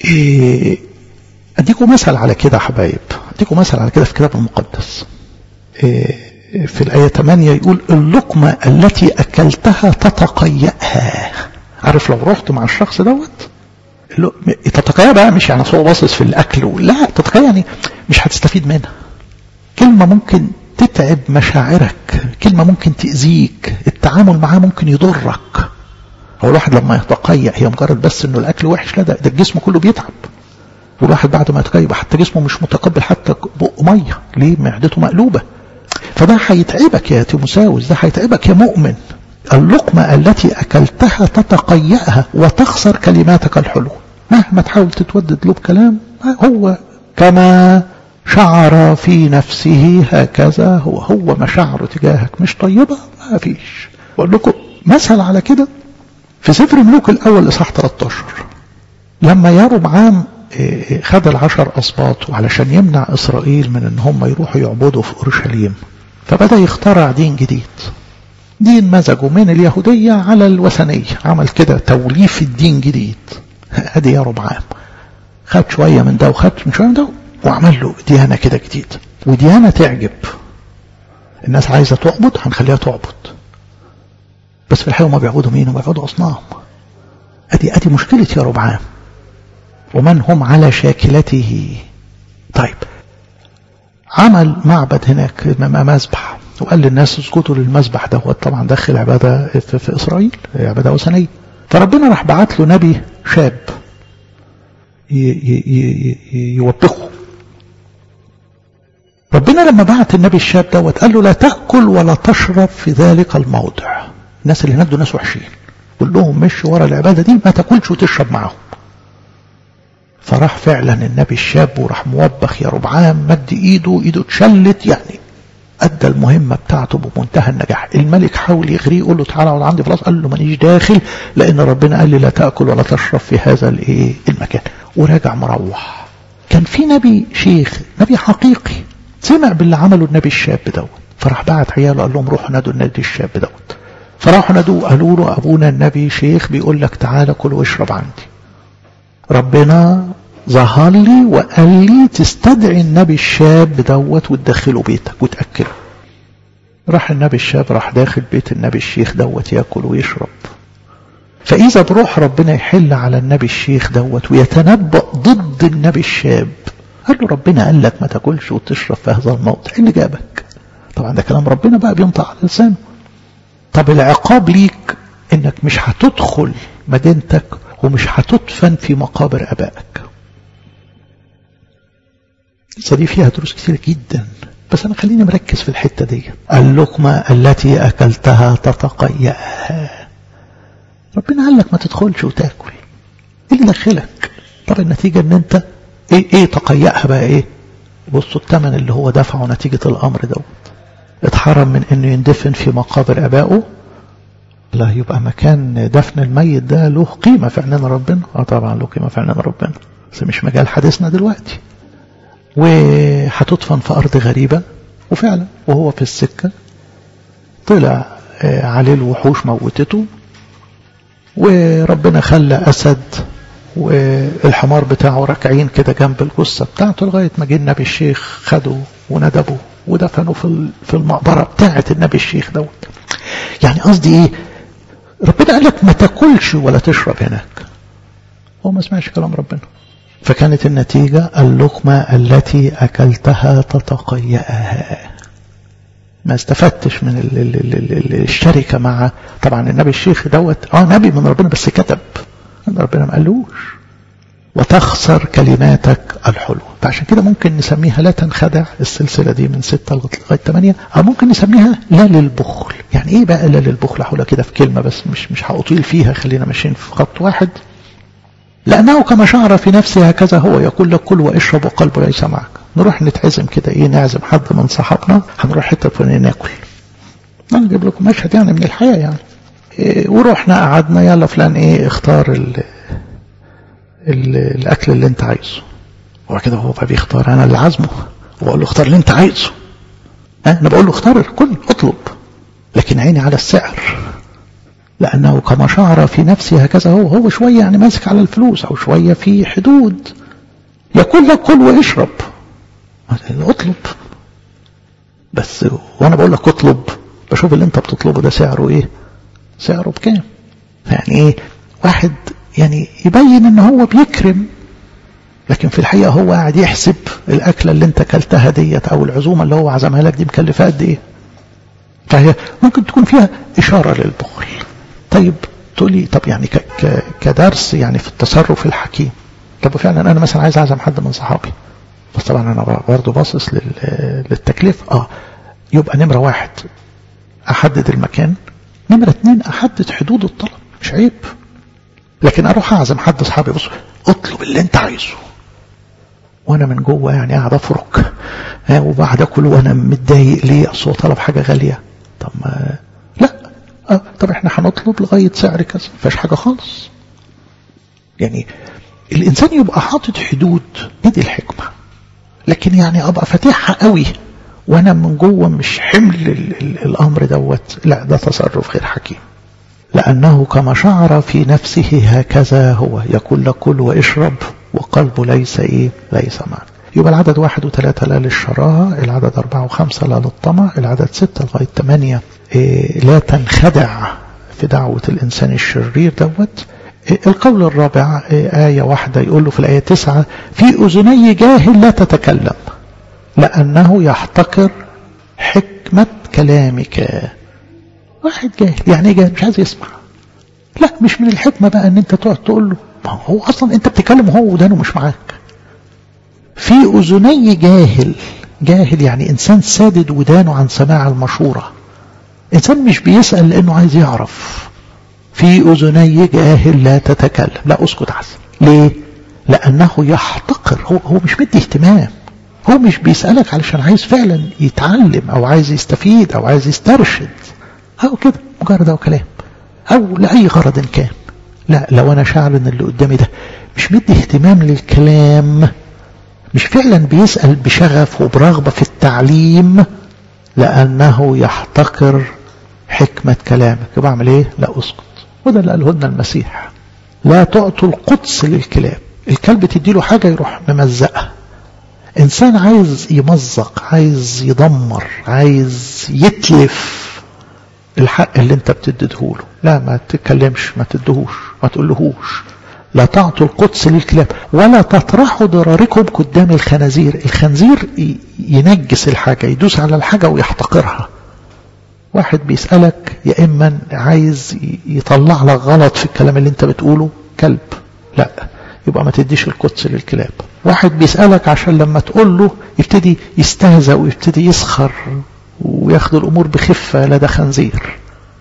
S1: إيه اديكم مثل على كده يا حبايب اديكم مثل على كده في الكتاب المقدس إيه في الآية 8 يقول اللقمة التي أكلتها تتقيأها عارف لو رحت مع الشخص دوت تتقيأ بقى مش يعني هو باصص في الأكل لا تتقيأ يعني مش هتستفيد منها كلمة ممكن تتعب مشاعرك كلمة ممكن تأذيك التعامل معاه ممكن يضرك هو الواحد لما يتقيأ هي مجرد بس انه الاكل وحش لا ده, ده الجسم كله بيتعب والواحد بعد ما يتقيأ حتى جسمه مش متقبل حتى بق ميه ليه معدته مقلوبه فده هيتعبك يا تيموساوس ده هيتعبك يا مؤمن اللقمة التي أكلتها تتقيأها وتخسر كلماتك الحلوة مهما تحاول تتودد له بكلام هو كما شعر في نفسه هكذا هو هو مشاعره تجاهك مش طيبة ما فيش بقول لكم مثل على كده في سفر ملوك الأول إصحاح 13 لما يارب عام خد العشر أسباط وعلشان يمنع إسرائيل من أن هم يروحوا يعبدوا في أورشليم فبدأ يخترع دين جديد دين مزجه من اليهودية على الوثنية عمل كده توليف الدين جديد ادي يا ربعام خد شوية من ده وخد من شوية من ده وعمل له ديانة كده جديد وديانة تعجب الناس عايزة تعبد هنخليها تعبد بس في الحقيقة ما بيعبدوا مين هم بيعبدوا أصنام ادي ادي مشكلة يا ربعام ومن هم على شاكلته طيب عمل معبد هناك مذبح وقال للناس اسكتوا للمذبح ده هو طبعا دخل عبادة في, في إسرائيل عبادة وثنية فربنا راح بعت له نبي شاب يوبخه ربنا لما بعت النبي الشاب دوت قال له لا تأكل ولا تشرب في ذلك الموضع الناس اللي هناك دول ناس وحشين قول لهم مشي ورا العبادة دي ما تاكلش وتشرب معاهم فراح فعلا النبي الشاب وراح موبخ يا ربعام مد ايده ايده اتشلت يعني ادى المهمه بتاعته بمنتهى النجاح الملك حاول يغريه يقول له تعالى اقعد عندي خلاص قال له مانيش داخل لان ربنا قال لي لا تاكل ولا تشرب في هذا الايه المكان وراجع مروح كان في نبي شيخ نبي حقيقي سمع باللي عمله النبي الشاب دوت فراح بعت عياله قال لهم روحوا نادوا النادي الشاب دوت فراحوا نادوه قالوا له ابونا النبي شيخ بيقول لك تعالى كل واشرب عندي ربنا ظهر لي وقال لي تستدعي النبي الشاب دوت وتدخله بيتك وتأكله راح النبي الشاب راح داخل بيت النبي الشيخ دوت ياكل ويشرب فإذا بروح ربنا يحل على النبي الشيخ دوت ويتنبأ ضد النبي الشاب قال له ربنا قال لك ما تاكلش وتشرب في هذا الموضع اللي جابك طبعا ده كلام ربنا بقى بينطق على لسانه طب العقاب ليك انك مش هتدخل مدينتك ومش هتدفن في مقابر ابائك القصة دي فيها دروس كتير جدا بس أنا خليني مركز في الحتة دي اللقمة التي أكلتها تتقيأها ربنا قال لك ما تدخلش وتاكل ايه اللي دخلك طب النتيجة ان انت ايه ايه تقيأها بقى ايه بصوا الثمن اللي هو دفعه نتيجة الامر دوت اتحرم من انه يندفن في مقابر ابائه لا يبقى مكان دفن الميت ده له قيمة في عيننا ربنا اه طبعا له قيمة في عيننا ربنا بس مش مجال حديثنا دلوقتي وهتدفن في أرض غريبة وفعلا وهو في السكة طلع عليه الوحوش موتته وربنا خلى أسد والحمار بتاعه راكعين كده جنب الجثة بتاعته لغاية ما جه النبي الشيخ خده وندبه ودفنوا في في المقبرة بتاعة النبي الشيخ دوت يعني قصدي ايه ربنا قال لك ما تاكلش ولا تشرب هناك هو ما سمعش كلام ربنا فكانت النتيجة اللقمة التي أكلتها تتقيأها ما استفدتش من ال ال ال ال الشركة مع طبعا النبي الشيخ دوت اه نبي من ربنا بس كتب ربنا ما قالوش وتخسر كلماتك الحلوة فعشان كده ممكن نسميها لا تنخدع السلسلة دي من ستة لغاية ثمانية أو ممكن نسميها لا للبخل يعني إيه بقى لا للبخل هقولها كده في كلمة بس مش مش هأطيل فيها خلينا ماشيين في خط واحد لأنه كما شعر في نفسه هكذا هو يقول لك كل واشرب وقلبه ليس معك نروح نتعزم كده ايه نعزم حد من صحابنا هنروح حتة فلانية ناكل انا اجيب لكم مشهد يعني من الحياة يعني إيه ورحنا قعدنا يلا فلان ايه اختار ال ال الاكل اللي انت عايزه هو كده هو بقى بيختار انا اللي عازمه وبقول له اختار اللي انت عايزه ها انا بقول له اختار الكل اطلب لكن عيني على السعر لأنه كما شعر في نفسه هكذا هو هو شوية يعني ماسك على الفلوس أو شوية في حدود يقول لك كل واشرب اطلب بس وانا بقول لك اطلب بشوف اللي انت بتطلبه ده سعره ايه سعره بكام يعني ايه واحد يعني يبين ان هو بيكرم لكن في الحقيقة هو قاعد يحسب الأكلة اللي انت كلتها ديت أو العزومة اللي هو عزمها لك دي مكلفة قد إيه فهي ممكن تكون فيها إشارة للبخل طيب تقولي طب يعني كدرس يعني في التصرف الحكيم طب فعلا أنا مثلا عايز أعزم حد من صحابي بس طبعا أنا برضه باصص للتكليف آه يبقى نمرة واحد أحدد المكان نمرة اتنين أحدد حدود الطلب مش عيب لكن أروح أعزم حد أصحابي بص اطلب اللي أنت عايزه وانا من جوه يعني قاعد افرك وبعد اكل وانا متضايق ليه اصل هو طلب حاجه غاليه طب ما لا آه طب احنا هنطلب لغايه سعر كذا ما فيهاش حاجه خالص يعني الانسان يبقى حاطط حدود دي الحكمه لكن يعني ابقى فاتحها قوي وانا من جوه مش حمل ال ال الامر دوت لا ده تصرف غير حكيم لانه كما شعر في نفسه هكذا هو يقول لك كل واشرب وقلبه ليس ايه ليس معك يبقى العدد واحد وثلاثة لا للشراهة العدد أربعة وخمسة لا للطمع العدد ستة لغاية ثمانية إيه لا تنخدع في دعوة الإنسان الشرير دوت إيه القول الرابع إيه آية واحدة يقول له في الآية تسعة في أذني جاهل لا تتكلم لأنه يحتقر حكمة كلامك واحد جاهل يعني ايه جاهل مش عايز يسمع لا مش من الحكمة بقى ان انت تقعد تقول له ما هو اصلا انت بتتكلم وهو ودانه مش معاك في اذني جاهل جاهل يعني انسان سادد ودانه عن سماع المشورة انسان مش بيسأل لانه عايز يعرف في اذني جاهل لا تتكلم لا اسكت احسن ليه لانه يحتقر هو هو مش مدي اهتمام هو مش بيسألك علشان عايز فعلا يتعلم او عايز يستفيد او عايز يسترشد او كده مجرد او كلام او لأي غرض كان لا لو انا شاعر ان اللي قدامي ده مش مدي اهتمام للكلام مش فعلا بيسأل بشغف وبرغبة في التعليم لأنه يحتقر حكمة كلامك يبقى اعمل ايه لا اسكت وده اللي قاله لنا المسيح لا تعطوا القدس للكلاب الكلب تديله حاجة يروح ممزقها انسان عايز يمزق عايز يدمر عايز يتلف الحق اللي انت بتديهوله لا ما تتكلمش ما تدهوش ما تقولهوش لا تعطوا القدس للكلاب ولا تطرحوا ضراركم قدام الخنازير الخنزير ينجس الحاجة يدوس على الحاجة ويحتقرها واحد بيسألك يا إما عايز يطلع لك غلط في الكلام اللي انت بتقوله كلب لا يبقى ما تديش القدس للكلاب واحد بيسألك عشان لما تقول له يبتدي يستهزأ ويبتدي يسخر وياخد الأمور بخفة لا ده خنزير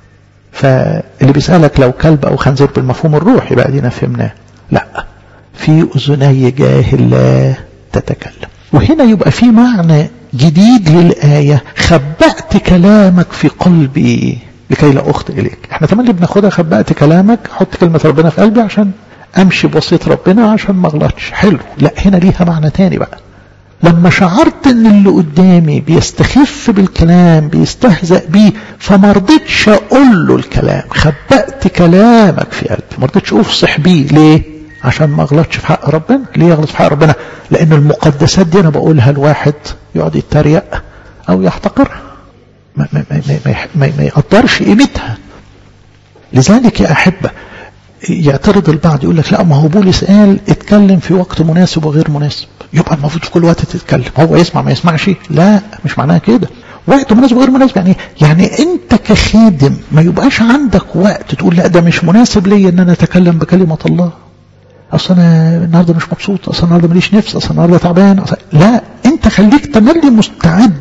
S1: فاللي بيسألك لو كلب أو خنزير بالمفهوم الروحي بقى دينا فهمناه لا في أذني جاهل لا تتكلم وهنا يبقى في معنى جديد للآية خبأت كلامك في قلبي لكي لا أخطئ إليك احنا تملي بناخدها خبأت كلامك حط كلمة ربنا في قلبي عشان أمشي بوصية ربنا عشان ما أغلطش حلو لا هنا ليها معنى تاني بقى لما شعرت ان اللي قدامي بيستخف بالكلام بيستهزأ بيه فما رضيتش اقول له الكلام خبأت كلامك في قلبي ما رضيتش افصح بيه ليه عشان ما اغلطش في حق ربنا ليه يغلط في حق ربنا لان المقدسات دي انا بقولها لواحد يقعد يتريق او يحتقرها ما, ما, ما, ما, ما, ما يقدرش قيمتها لذلك يا احبه يعترض البعض يقول لك لا ما هو بولس قال اتكلم في وقت مناسب وغير مناسب يبقى المفروض في كل وقت تتكلم هو يسمع ما يسمعش لا مش معناها كده وقت مناسب وغير مناسب يعني يعني انت كخادم ما يبقاش عندك وقت تقول لا ده مش مناسب ليا ان انا اتكلم بكلمه الله اصل انا النهارده مش مبسوط اصل النهارده ماليش نفس اصل النهارده تعبان أصل لا انت خليك تملي مستعد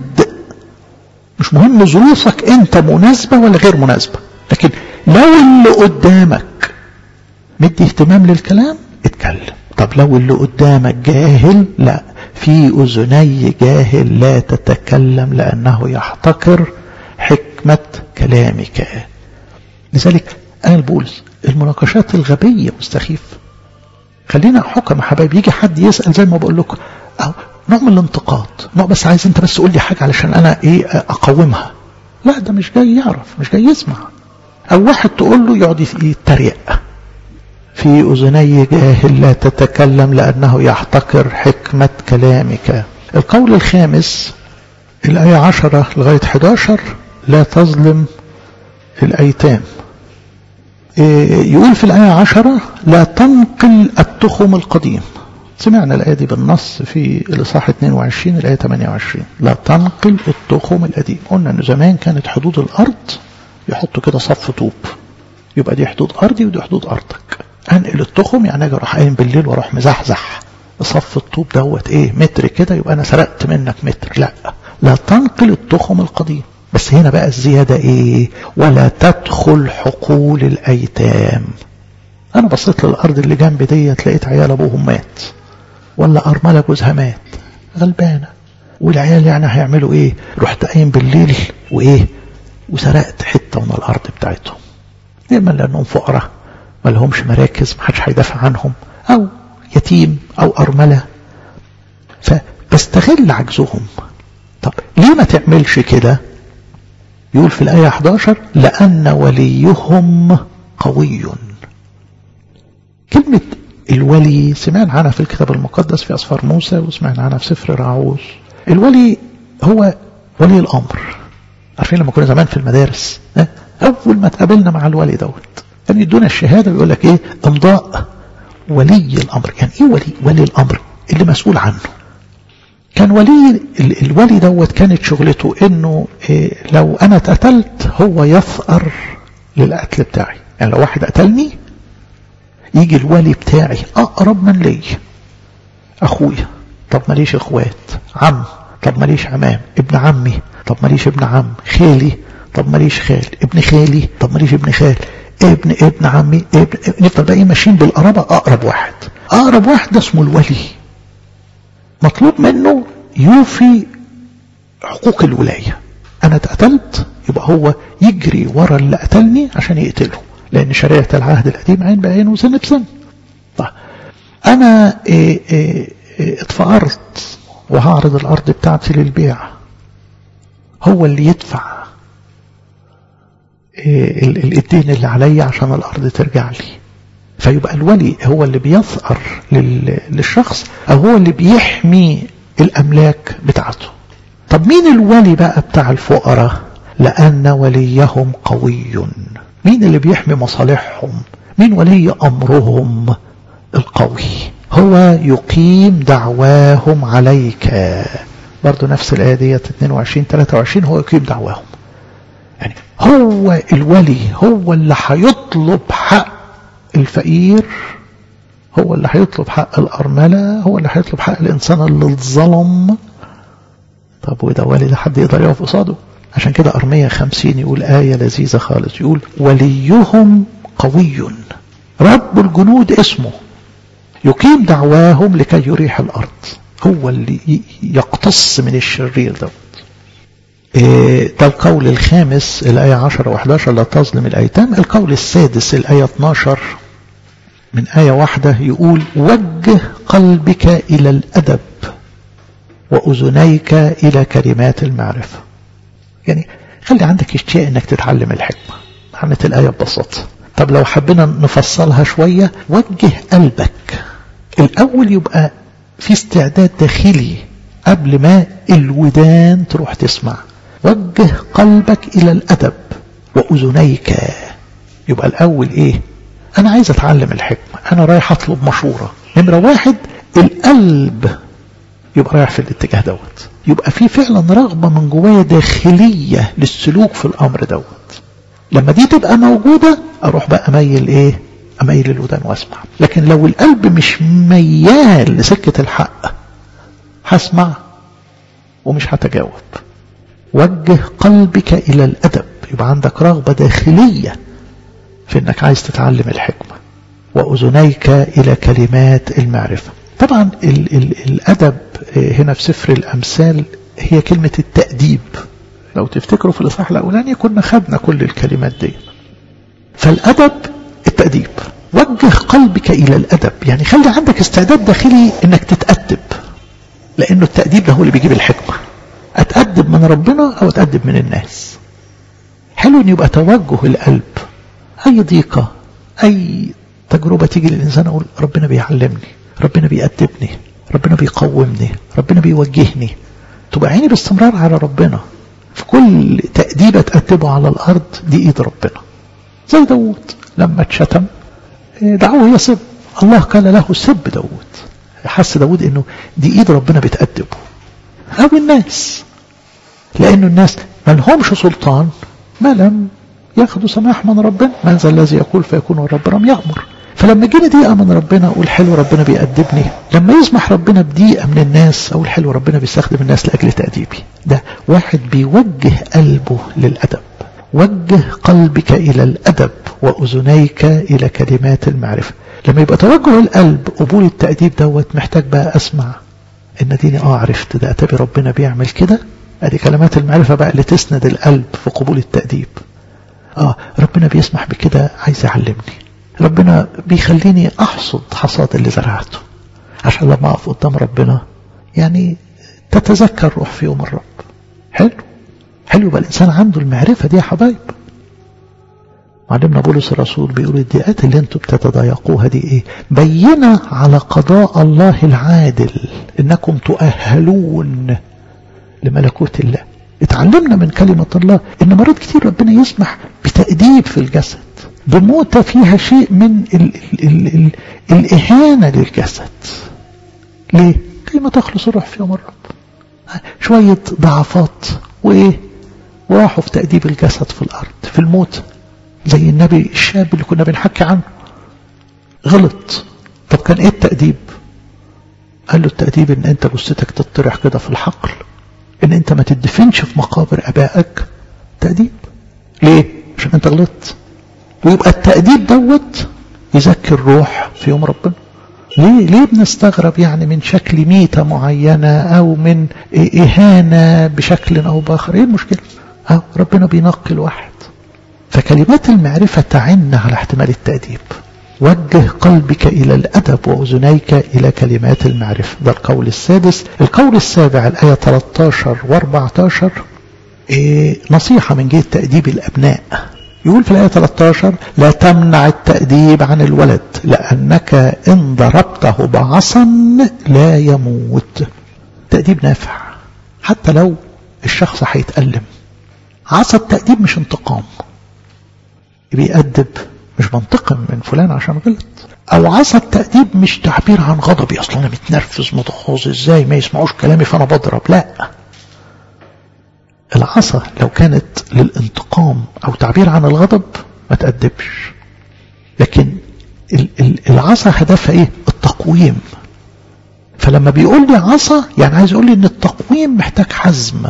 S1: مش مهم ظروفك انت مناسبه ولا غير مناسبه لكن لو اللي قدامك مدي اهتمام للكلام اتكلم طب لو اللي قدامك جاهل لا في أذني جاهل لا تتكلم لأنه يحتقر حكمة كلامك لذلك قال بولس المناقشات الغبية مستخيف خلينا حكم يا حبايبي يجي حد يسأل زي ما بقول لكم أو نوع من الانتقاد نوع بس عايز انت بس قول لي حاجة علشان انا ايه اقومها لا ده مش جاي يعرف مش جاي يسمع أو واحد تقول له يقعد يتريق في أذني جاهل لا تتكلم لأنه يحتقر حكمة كلامك القول الخامس الآية عشرة لغاية 11 لا تظلم الأيتام يقول في الآية عشرة لا تنقل التخم القديم سمعنا الآية دي بالنص في الإصحاح 22 الآية 28 لا تنقل التخم القديم قلنا أن زمان كانت حدود الأرض يحطوا كده صف طوب يبقى دي حدود أرضي ودي حدود أرضك أنقل التخم يعني أجي أروح قايم بالليل وأروح مزحزح صف الطوب دوت إيه متر كده يبقى أنا سرقت منك متر لا لا تنقل التخم القديم بس هنا بقى الزيادة ايه ولا تدخل حقول الايتام انا بصيت للارض اللي جنبي ديت لقيت عيال ابوهم مات ولا ارملة جوزها مات غلبانة والعيال يعني هيعملوا ايه رحت قايم بالليل وايه وسرقت حتة من الارض بتاعتهم اما لانهم فقراء ما لهمش مراكز ما حدش هيدافع عنهم او يتيم او ارملة فبستغل عجزهم طب ليه ما تعملش كده يقول في الآية 11 لأن وليهم قوي كلمة الولي سمعنا عنها في الكتاب المقدس في أسفار موسى وسمعنا عنها في سفر راعوز الولي هو ولي الأمر عارفين لما كنا زمان في المدارس أول ما تقابلنا مع الولي دوت يعني يدونا الشهادة ويقول لك إيه إمضاء ولي الأمر يعني إيه ولي ولي الأمر اللي مسؤول عنه كان ولي الولي دوت كانت شغلته انه إيه لو انا اتقتلت هو يثأر للقتل بتاعي يعني لو واحد قتلني يجي الولي بتاعي اقرب من لي اخويا طب ماليش اخوات عم طب ماليش عمام ابن عمي طب ماليش ابن عم خالي طب ماليش خال ابن خالي طب ماليش ابن خال ابن ابن عمي ابن نفضل بقى ماشيين بالقرابه اقرب واحد اقرب واحد ده اسمه الولي مطلوب منه يوفي حقوق الولاية أنا اتقتلت يبقى هو يجري ورا اللي قتلني عشان يقتله لأن شريعة العهد القديم عين بعين وسن بسن طيب أنا إيه إيه إيه اتفقرت وهعرض الأرض بتاعتي للبيع هو اللي يدفع الدين اللي عليا عشان الأرض ترجع لي فيبقى الولي هو اللي بيثأر للشخص أو هو اللي بيحمي الأملاك بتاعته طب مين الولي بقى بتاع الفقراء لأن وليهم قوي مين اللي بيحمي مصالحهم مين ولي أمرهم القوي هو يقيم دعواهم عليك برضو نفس الآية ديت 22 23 هو يقيم دعواهم يعني هو الولي هو اللي هيطلب حق الفقير هو اللي هيطلب حق الأرملة هو اللي هيطلب حق الإنسان اللي اتظلم طب وده ولي ده حد يقدر يقف قصاده عشان كده أرمية خمسين يقول آية لذيذة خالص يقول وليهم قوي رب الجنود اسمه يقيم دعواهم لكي يريح الأرض هو اللي يقتص من الشرير دوت ده القول الخامس الآية 10 و11 لا تظلم الأيتام القول السادس الآية 12 من آية واحدة يقول وجه قلبك إلى الأدب وأذنيك إلى كلمات المعرفة يعني خلي عندك اشتياق انك تتعلم الحكمة معنى الآية ببساطة طب لو حبينا نفصلها شوية وجه قلبك الأول يبقى في استعداد داخلي قبل ما الودان تروح تسمع وجه قلبك إلى الأدب وأذنيك يبقى الأول إيه أنا عايز أتعلم الحكمة أنا رايح أطلب مشورة نمرة واحد القلب يبقى رايح في الاتجاه دوت يبقى في فعلا رغبة من جوايا داخلية للسلوك في الأمر دوت لما دي تبقى موجودة أروح بقى أميل إيه أميل الودان وأسمع لكن لو القلب مش ميال لسكة الحق هسمع ومش هتجاوب وجه قلبك إلى الأدب يبقى عندك رغبة داخلية في أنك عايز تتعلم الحكمة وأذنيك إلى كلمات المعرفة طبعا ال ال الأدب هنا في سفر الأمثال هي كلمة التأديب لو تفتكروا في الإصحاح الأولاني كنا خدنا كل الكلمات دي فالأدب التأديب وجه قلبك إلى الأدب يعني خلي عندك استعداد داخلي أنك تتأدب لأنه التأديب ده هو اللي بيجيب الحكمة أتأدب من ربنا أو أتأدب من الناس حلو أن يبقى توجه القلب أي ضيقة أي تجربة تيجي للإنسان أقول ربنا بيعلمني ربنا بيأدبني ربنا بيقومني ربنا بيوجهني تبقى عيني باستمرار على ربنا في كل تأديبة تأدبه على الأرض دي إيد ربنا زي داود لما اتشتم دعوه يسب الله قال له سب داود حس داود انه دي ايد ربنا بتأدبه او الناس لانه الناس ما لهمش سلطان ما لم ياخدوا سماح من ربنا من ذا الذي يقول فيكون والرب لم يأمر فلما جيني دقيقة من ربنا أقول حلو ربنا بيأدبني لما يسمح ربنا بدقيقة من الناس أقول حلو ربنا بيستخدم الناس لأجل تأديبي ده واحد بيوجه قلبه للأدب وجه قلبك إلى الأدب وأذنيك إلى كلمات المعرفة لما يبقى توجه القلب قبول التأديب دوت محتاج بقى أسمع إن ديني آه عرفت ده أتبي ربنا بيعمل كده أدي كلمات المعرفة بقى اللي تسند القلب في قبول التأديب آه ربنا بيسمح بكده عايز يعلمني ربنا بيخليني أحصد حصاد اللي زرعته عشان لما أقف قدام ربنا يعني تتذكر روح في يوم الرب حلو حلو يبقى الإنسان عنده المعرفة دي يا حبايب معلمنا بولس الرسول بيقول الدقات اللي انتوا بتتضايقوها دي ايه بينة على قضاء الله العادل انكم تؤهلون لملكوت الله اتعلمنا من كلمة الله ان مرات كتير ربنا يسمح بتأديب في الجسد بموتة فيها شيء من ال ال ال ال الإهانة للجسد ليه؟ كيما تخلص الروح في يوم الرب شوية ضعفات وإيه وراحوا في تأديب الجسد في الأرض في الموت زي النبي الشاب اللي كنا بنحكي عنه غلط طب كان ايه التأديب قال له التأديب ان انت جثتك تطرح كده في الحقل ان انت ما تدفنش في مقابر ابائك تأديب ليه عشان انت غلطت ويبقى التأديب دوت يزكي الروح في يوم ربنا ليه ليه بنستغرب يعني من شكل ميتة معينة او من اهانة بشكل او باخر ايه المشكلة اه ربنا بينقي الواحد فكلمات المعرفة تعن على احتمال التأديب وجه قلبك إلى الأدب وأذنيك إلى كلمات المعرفة ده القول السادس القول السابع الآية 13 و14 إيه نصيحة من جهة تأديب الأبناء يقول في الآية 13 لا تمنع التأديب عن الولد لأنك إن ضربته بعصا لا يموت تأديب نافع حتى لو الشخص هيتألم عصا التأديب مش انتقام بيأدب مش بنتقم من فلان عشان غلط او عصا التأديب مش تعبير عن غضبي اصلا انا متنرفز متخوص ازاي ما يسمعوش كلامي فانا بضرب لا العصا لو كانت للانتقام او تعبير عن الغضب ما تأدبش لكن العصا هدفها ايه التقويم فلما بيقول لي عصا يعني عايز يقول لي ان التقويم محتاج حزم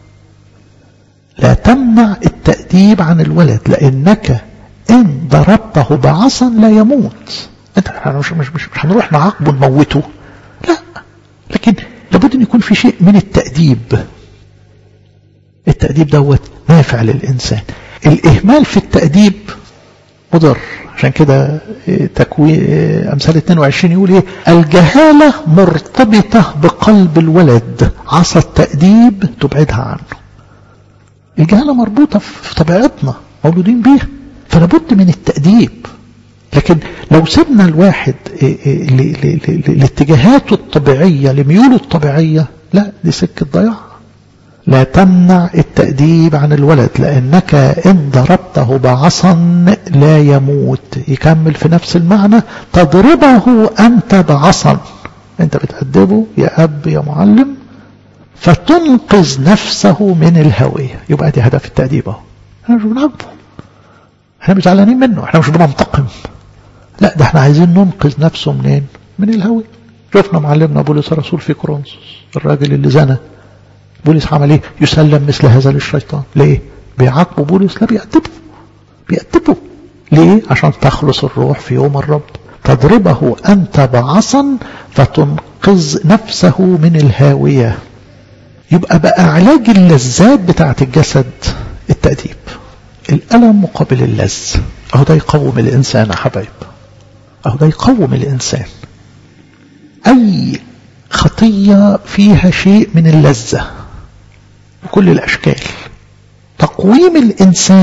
S1: لا تمنع التأديب عن الولد لأنك إن ضربته بعصا لا يموت انت مش مش مش, مش هنروح نعاقبه نموته لا لكن لابد ان يكون في شيء من التأديب التأديب دوت نافع للإنسان الإهمال في التأديب مضر عشان كده تكوين أمثال 22 يقول إيه الجهالة مرتبطة بقلب الولد عصا التأديب تبعدها عنه الجهالة مربوطة في طبيعتنا مولودين بيها فلابد من التأديب لكن لو سيبنا الواحد لاتجاهاته الطبيعية لميوله الطبيعية لا دي سكة ضياع لا تمنع التأديب عن الولد لأنك إن ضربته بعصا لا يموت يكمل في نفس المعنى تضربه أنت بعصا أنت بتأدبه يا أب يا معلم فتنقذ نفسه من الهوية يبقى دي هدف التأديب اهو احنا مش بنعاقبه احنا مش زعلانين منه احنا مش بننتقم لا ده احنا عايزين ننقذ نفسه منين من الهوية شفنا معلمنا بولس الرسول في كورنثوس الراجل اللي زنى بولس عمل ايه يسلم مثل هذا للشيطان ليه بيعاقبه بولس لا بيأدبه بيأدبه ليه عشان تخلص الروح في يوم الرب تضربه أنت بعصا فتنقذ نفسه من الهاوية يبقى بقى علاج اللذات بتاعة الجسد التأديب الألم مقابل اللذ أهو ده يقوم الإنسان يا حبايب أهو ده يقوم الإنسان أي خطية فيها شيء من اللذة بكل الأشكال تقويم الإنسان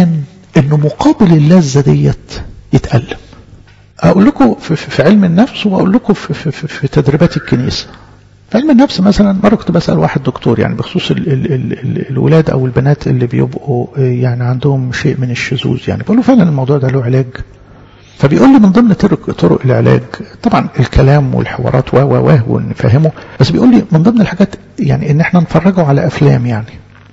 S1: انه مقابل اللذة ديت يتألم اقول لكم في, في علم النفس واقول لكم في, في, في, في تدريبات الكنيسة في علم النفس مثلا مرة كنت بسأل واحد دكتور يعني بخصوص ال ال ال ال الولاد او البنات اللي بيبقوا يعني عندهم شيء من الشذوذ يعني بقول له فعلا الموضوع ده له علاج فبيقول لي من ضمن طرق طرق العلاج طبعا الكلام والحوارات و و و ونفهمه بس بيقول لي من ضمن الحاجات يعني ان احنا نفرجه على افلام يعني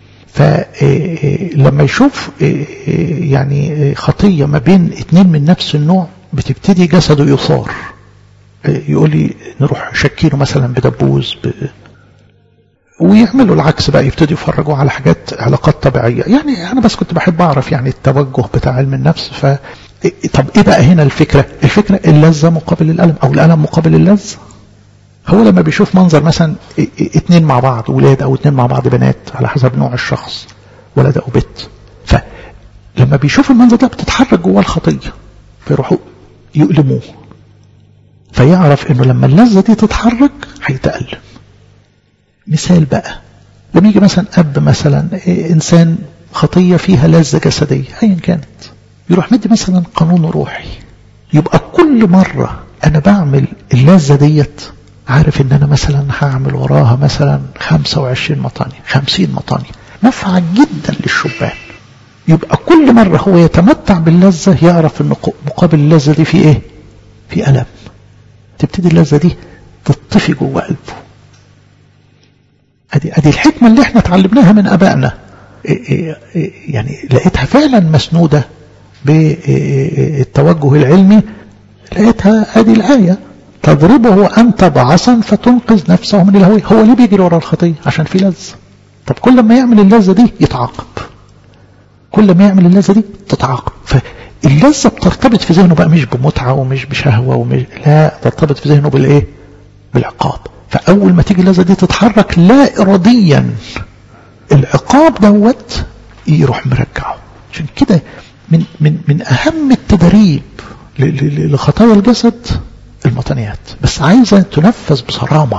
S1: فلما يشوف يعني خطية ما بين اتنين من نفس النوع بتبتدي جسده يثار يقول لي نروح شكينه مثلا بدبوز ب... ويعملوا العكس بقى يبتدوا يفرجوا على حاجات علاقات طبيعية يعني أنا بس كنت بحب أعرف يعني التوجه بتاع علم النفس ف طب إيه بقى هنا الفكرة الفكرة اللذة مقابل الألم أو الألم مقابل اللذة هو لما بيشوف منظر مثلا اتنين مع بعض ولاد او اتنين مع بعض بنات على حسب نوع الشخص ولد او بنت فلما بيشوف المنظر ده بتتحرك جواه الخطية فيروحوا يؤلموه فيعرف انه لما اللذة دي تتحرك هيتألم مثال بقى لما يجي مثلا اب مثلا انسان خطية فيها لذة جسدية ايا كانت يروح مدي مثلا قانون روحي يبقى كل مرة انا بعمل اللذة ديت عارف ان انا مثلا هعمل وراها مثلا 25 مطاني 50 مطاني نفعا جدا للشبان يبقى كل مرة هو يتمتع باللذة يعرف ان مقابل اللذة دي في ايه في ألم تبتدي اللذة دي تطفي جوه قلبه ادي ادي الحكمة اللي احنا اتعلمناها من ابائنا يعني لقيتها فعلا مسنودة بالتوجه العلمي لقيتها ادي الآية تضربه أنت بعصا فتنقذ نفسه من الهوية هو ليه بيجري ورا الخطية عشان في لذة طب كل ما يعمل اللذة دي يتعاقب كل ما يعمل اللذة دي تتعاقب فاللذة بترتبط في ذهنه بقى مش بمتعة ومش بشهوة ومش لا ترتبط في ذهنه بالإيه بالعقاب فأول ما تيجي اللذة دي تتحرك لا إراديا العقاب دوت يروح مرجعه عشان كده من من من أهم التدريب لخطايا الجسد المطنيات بس عايزة تنفذ بصرامة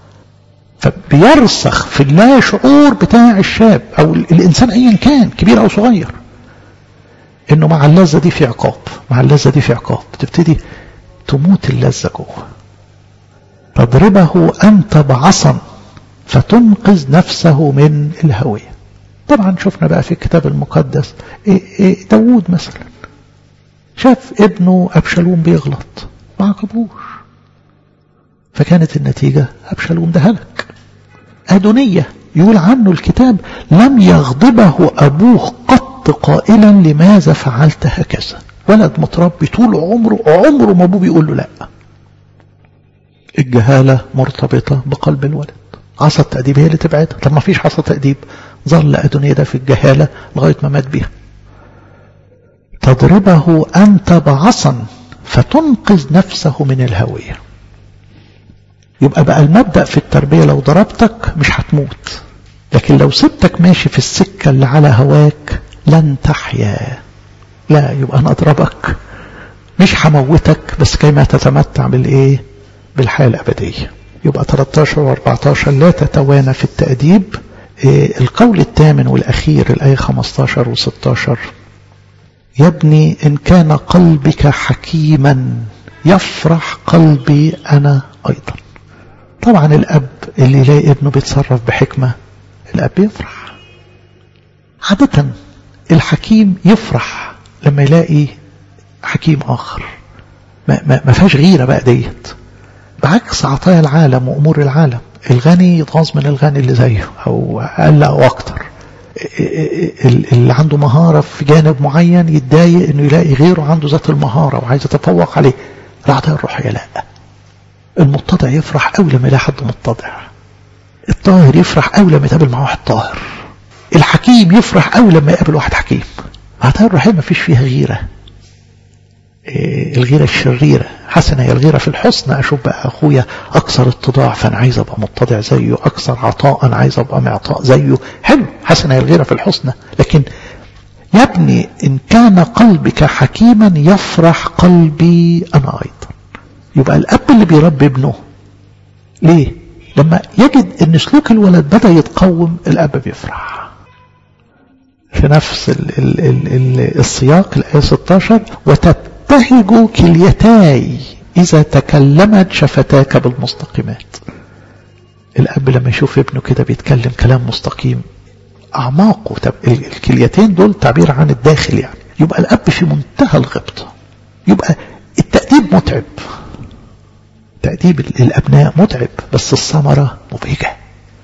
S1: فبيرسخ في اللا شعور بتاع الشاب او الانسان ايا كان كبير او صغير انه مع اللذة دي في عقاب مع اللذة دي في عقاب تبتدي تموت اللذة جوه تضربه انت بعصا فتنقذ نفسه من الهوية طبعا شفنا بقى في الكتاب المقدس إيه إيه داود مثلا شاف ابنه أبشالوم بيغلط ما عاقبوش فكانت النتيجة أبشالوم ده هلك أدونية يقول عنه الكتاب لم يغضبه أبوه قط قائلا لماذا فعلت هكذا ولد متربي طول عمره عمره ما أبوه بيقول له لا الجهالة مرتبطة بقلب الولد عصا التأديب هي اللي تبعدها طب ما فيش عصا تأديب ظل أدونية ده في الجهالة لغاية ما مات بيها تضربه أنت بعصا فتنقذ نفسه من الهوية يبقى بقى المبدأ في التربية لو ضربتك مش هتموت لكن لو سبتك ماشي في السكة اللي على هواك لن تحيا لا يبقى أنا أضربك مش هموتك بس كيما تتمتع بالإيه بالحياة الأبدية يبقى 13 و 14 لا تتوانى في التأديب إيه القول الثامن والأخير الآية 15 و 16 يا ابني إن كان قلبك حكيما يفرح قلبي أنا أيضا طبعا الأب اللي يلاقي ابنه بيتصرف بحكمة الأب يفرح عادة الحكيم يفرح لما يلاقي حكيم آخر ما, ما, ما فيهاش غيرة بقى ديت بعكس عطايا العالم وأمور العالم الغني يتغاظ من الغني اللي زيه أو أقل أو أكتر اللي عنده مهارة في جانب معين يتضايق انه يلاقي غيره عنده ذات المهارة وعايز يتفوق عليه العطايا الروحية لا المتضع يفرح قوي لما يلاقي حد متضع الطاهر يفرح قوي لما يتقابل مع واحد طاهر الحكيم يفرح قوي لما يقابل واحد حكيم العطايا الروحية ما فيش فيها غيرة الغيرة الشريرة حسنة هي الغيرة في الحسنى أشوف بقى أخويا أكثر اتضاع فأنا عايز أبقى متضع زيه أكثر عطاء أنا عايز أبقى معطاء زيه حلو حسنة هي الغيرة في الحسنى لكن يا ابني إن كان قلبك حكيما يفرح قلبي أنا أيضا يبقى الأب اللي بيربي ابنه ليه لما يجد أن سلوك الولد بدأ يتقوم الأب بيفرح في نفس ال ال ال ال السياق الآية 16 وتبتهج كليتاي إذا تكلمت شفتاك بالمستقيمات الأب لما يشوف ابنه كده بيتكلم كلام مستقيم أعماقه طب الكليتين دول تعبير عن الداخل يعني يبقى الأب في منتهى الغبطة يبقى التأديب متعب تأديب الأبناء متعب بس الثمرة مبهجة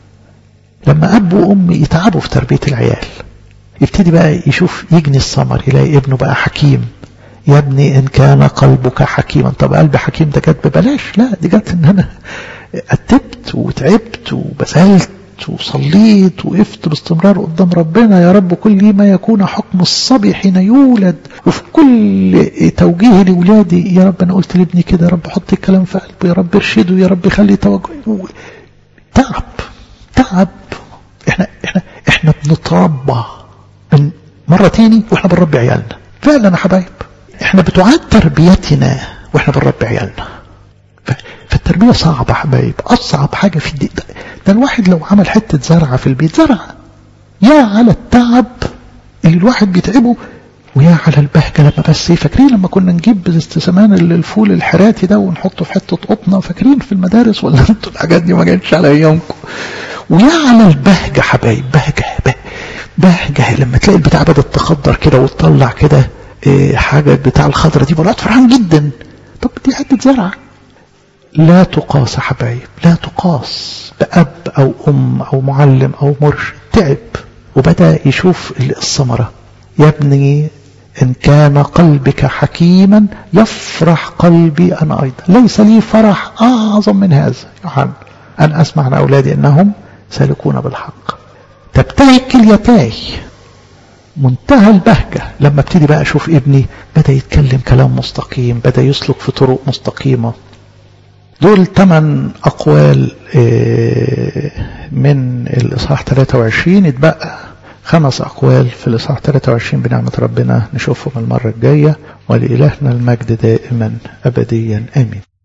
S1: لما أب وأم يتعبوا في تربية العيال يبتدي بقى يشوف يجني الثمر يلاقي ابنه بقى حكيم يا ابني إن كان قلبك حكيما طب قلب حكيم ده جت ببلاش لا دي جت إن أنا أدبت وتعبت وبذلت وصليت وقفت باستمرار قدام ربنا يا رب كل ما يكون حكم الصبي حين يولد وفي كل توجيه لولادي يا رب انا قلت لابني كده يا رب حط الكلام في قلبه يا رب ارشده يا رب خلي توجه تعب تعب احنا احنا احنا بنتربى من مره تاني واحنا بنربي عيالنا فعلا يا حبايب احنا بتعاد تربيتنا واحنا بنربي عيالنا فالتربية صعبة حبايب أصعب حاجة في الدين ده, ده الواحد لو عمل حتة زرعة في البيت زرع يا على التعب اللي الواحد بيتعبه ويا على البهجة لما بس فاكرين لما كنا نجيب زمان الفول الحراتي ده ونحطه في حتة قطنة فاكرين في المدارس ولا انتوا الحاجات دي ما جاتش على ايامكم ويا على البهجة حبايب بهجة بهجة لما تلاقي البتاع بدأت تخضر كده وتطلع كده إيه حاجة بتاع الخضرة دي بقى فرحان جدا طب دي حتة زرعة لا تقاس يا حبايب لا تقاس بأب أو أم أو معلم أو مرشد تعب وبدأ يشوف الثمرة يا ابني إن كان قلبك حكيما يفرح قلبي أنا أيضا ليس لي فرح أعظم من هذا يوحنا أن أسمع عن أولادي أنهم سالكون بالحق تبتهج كليتاي منتهى البهجة لما ابتدي بقى أشوف ابني بدأ يتكلم كلام مستقيم بدأ يسلك في طرق مستقيمة دول ثمان أقوال من الإصحاح 23 يتبقى خمس أقوال في الإصحاح 23 بنعمة ربنا نشوفهم المرة الجاية ولإلهنا المجد دائما أبديا آمين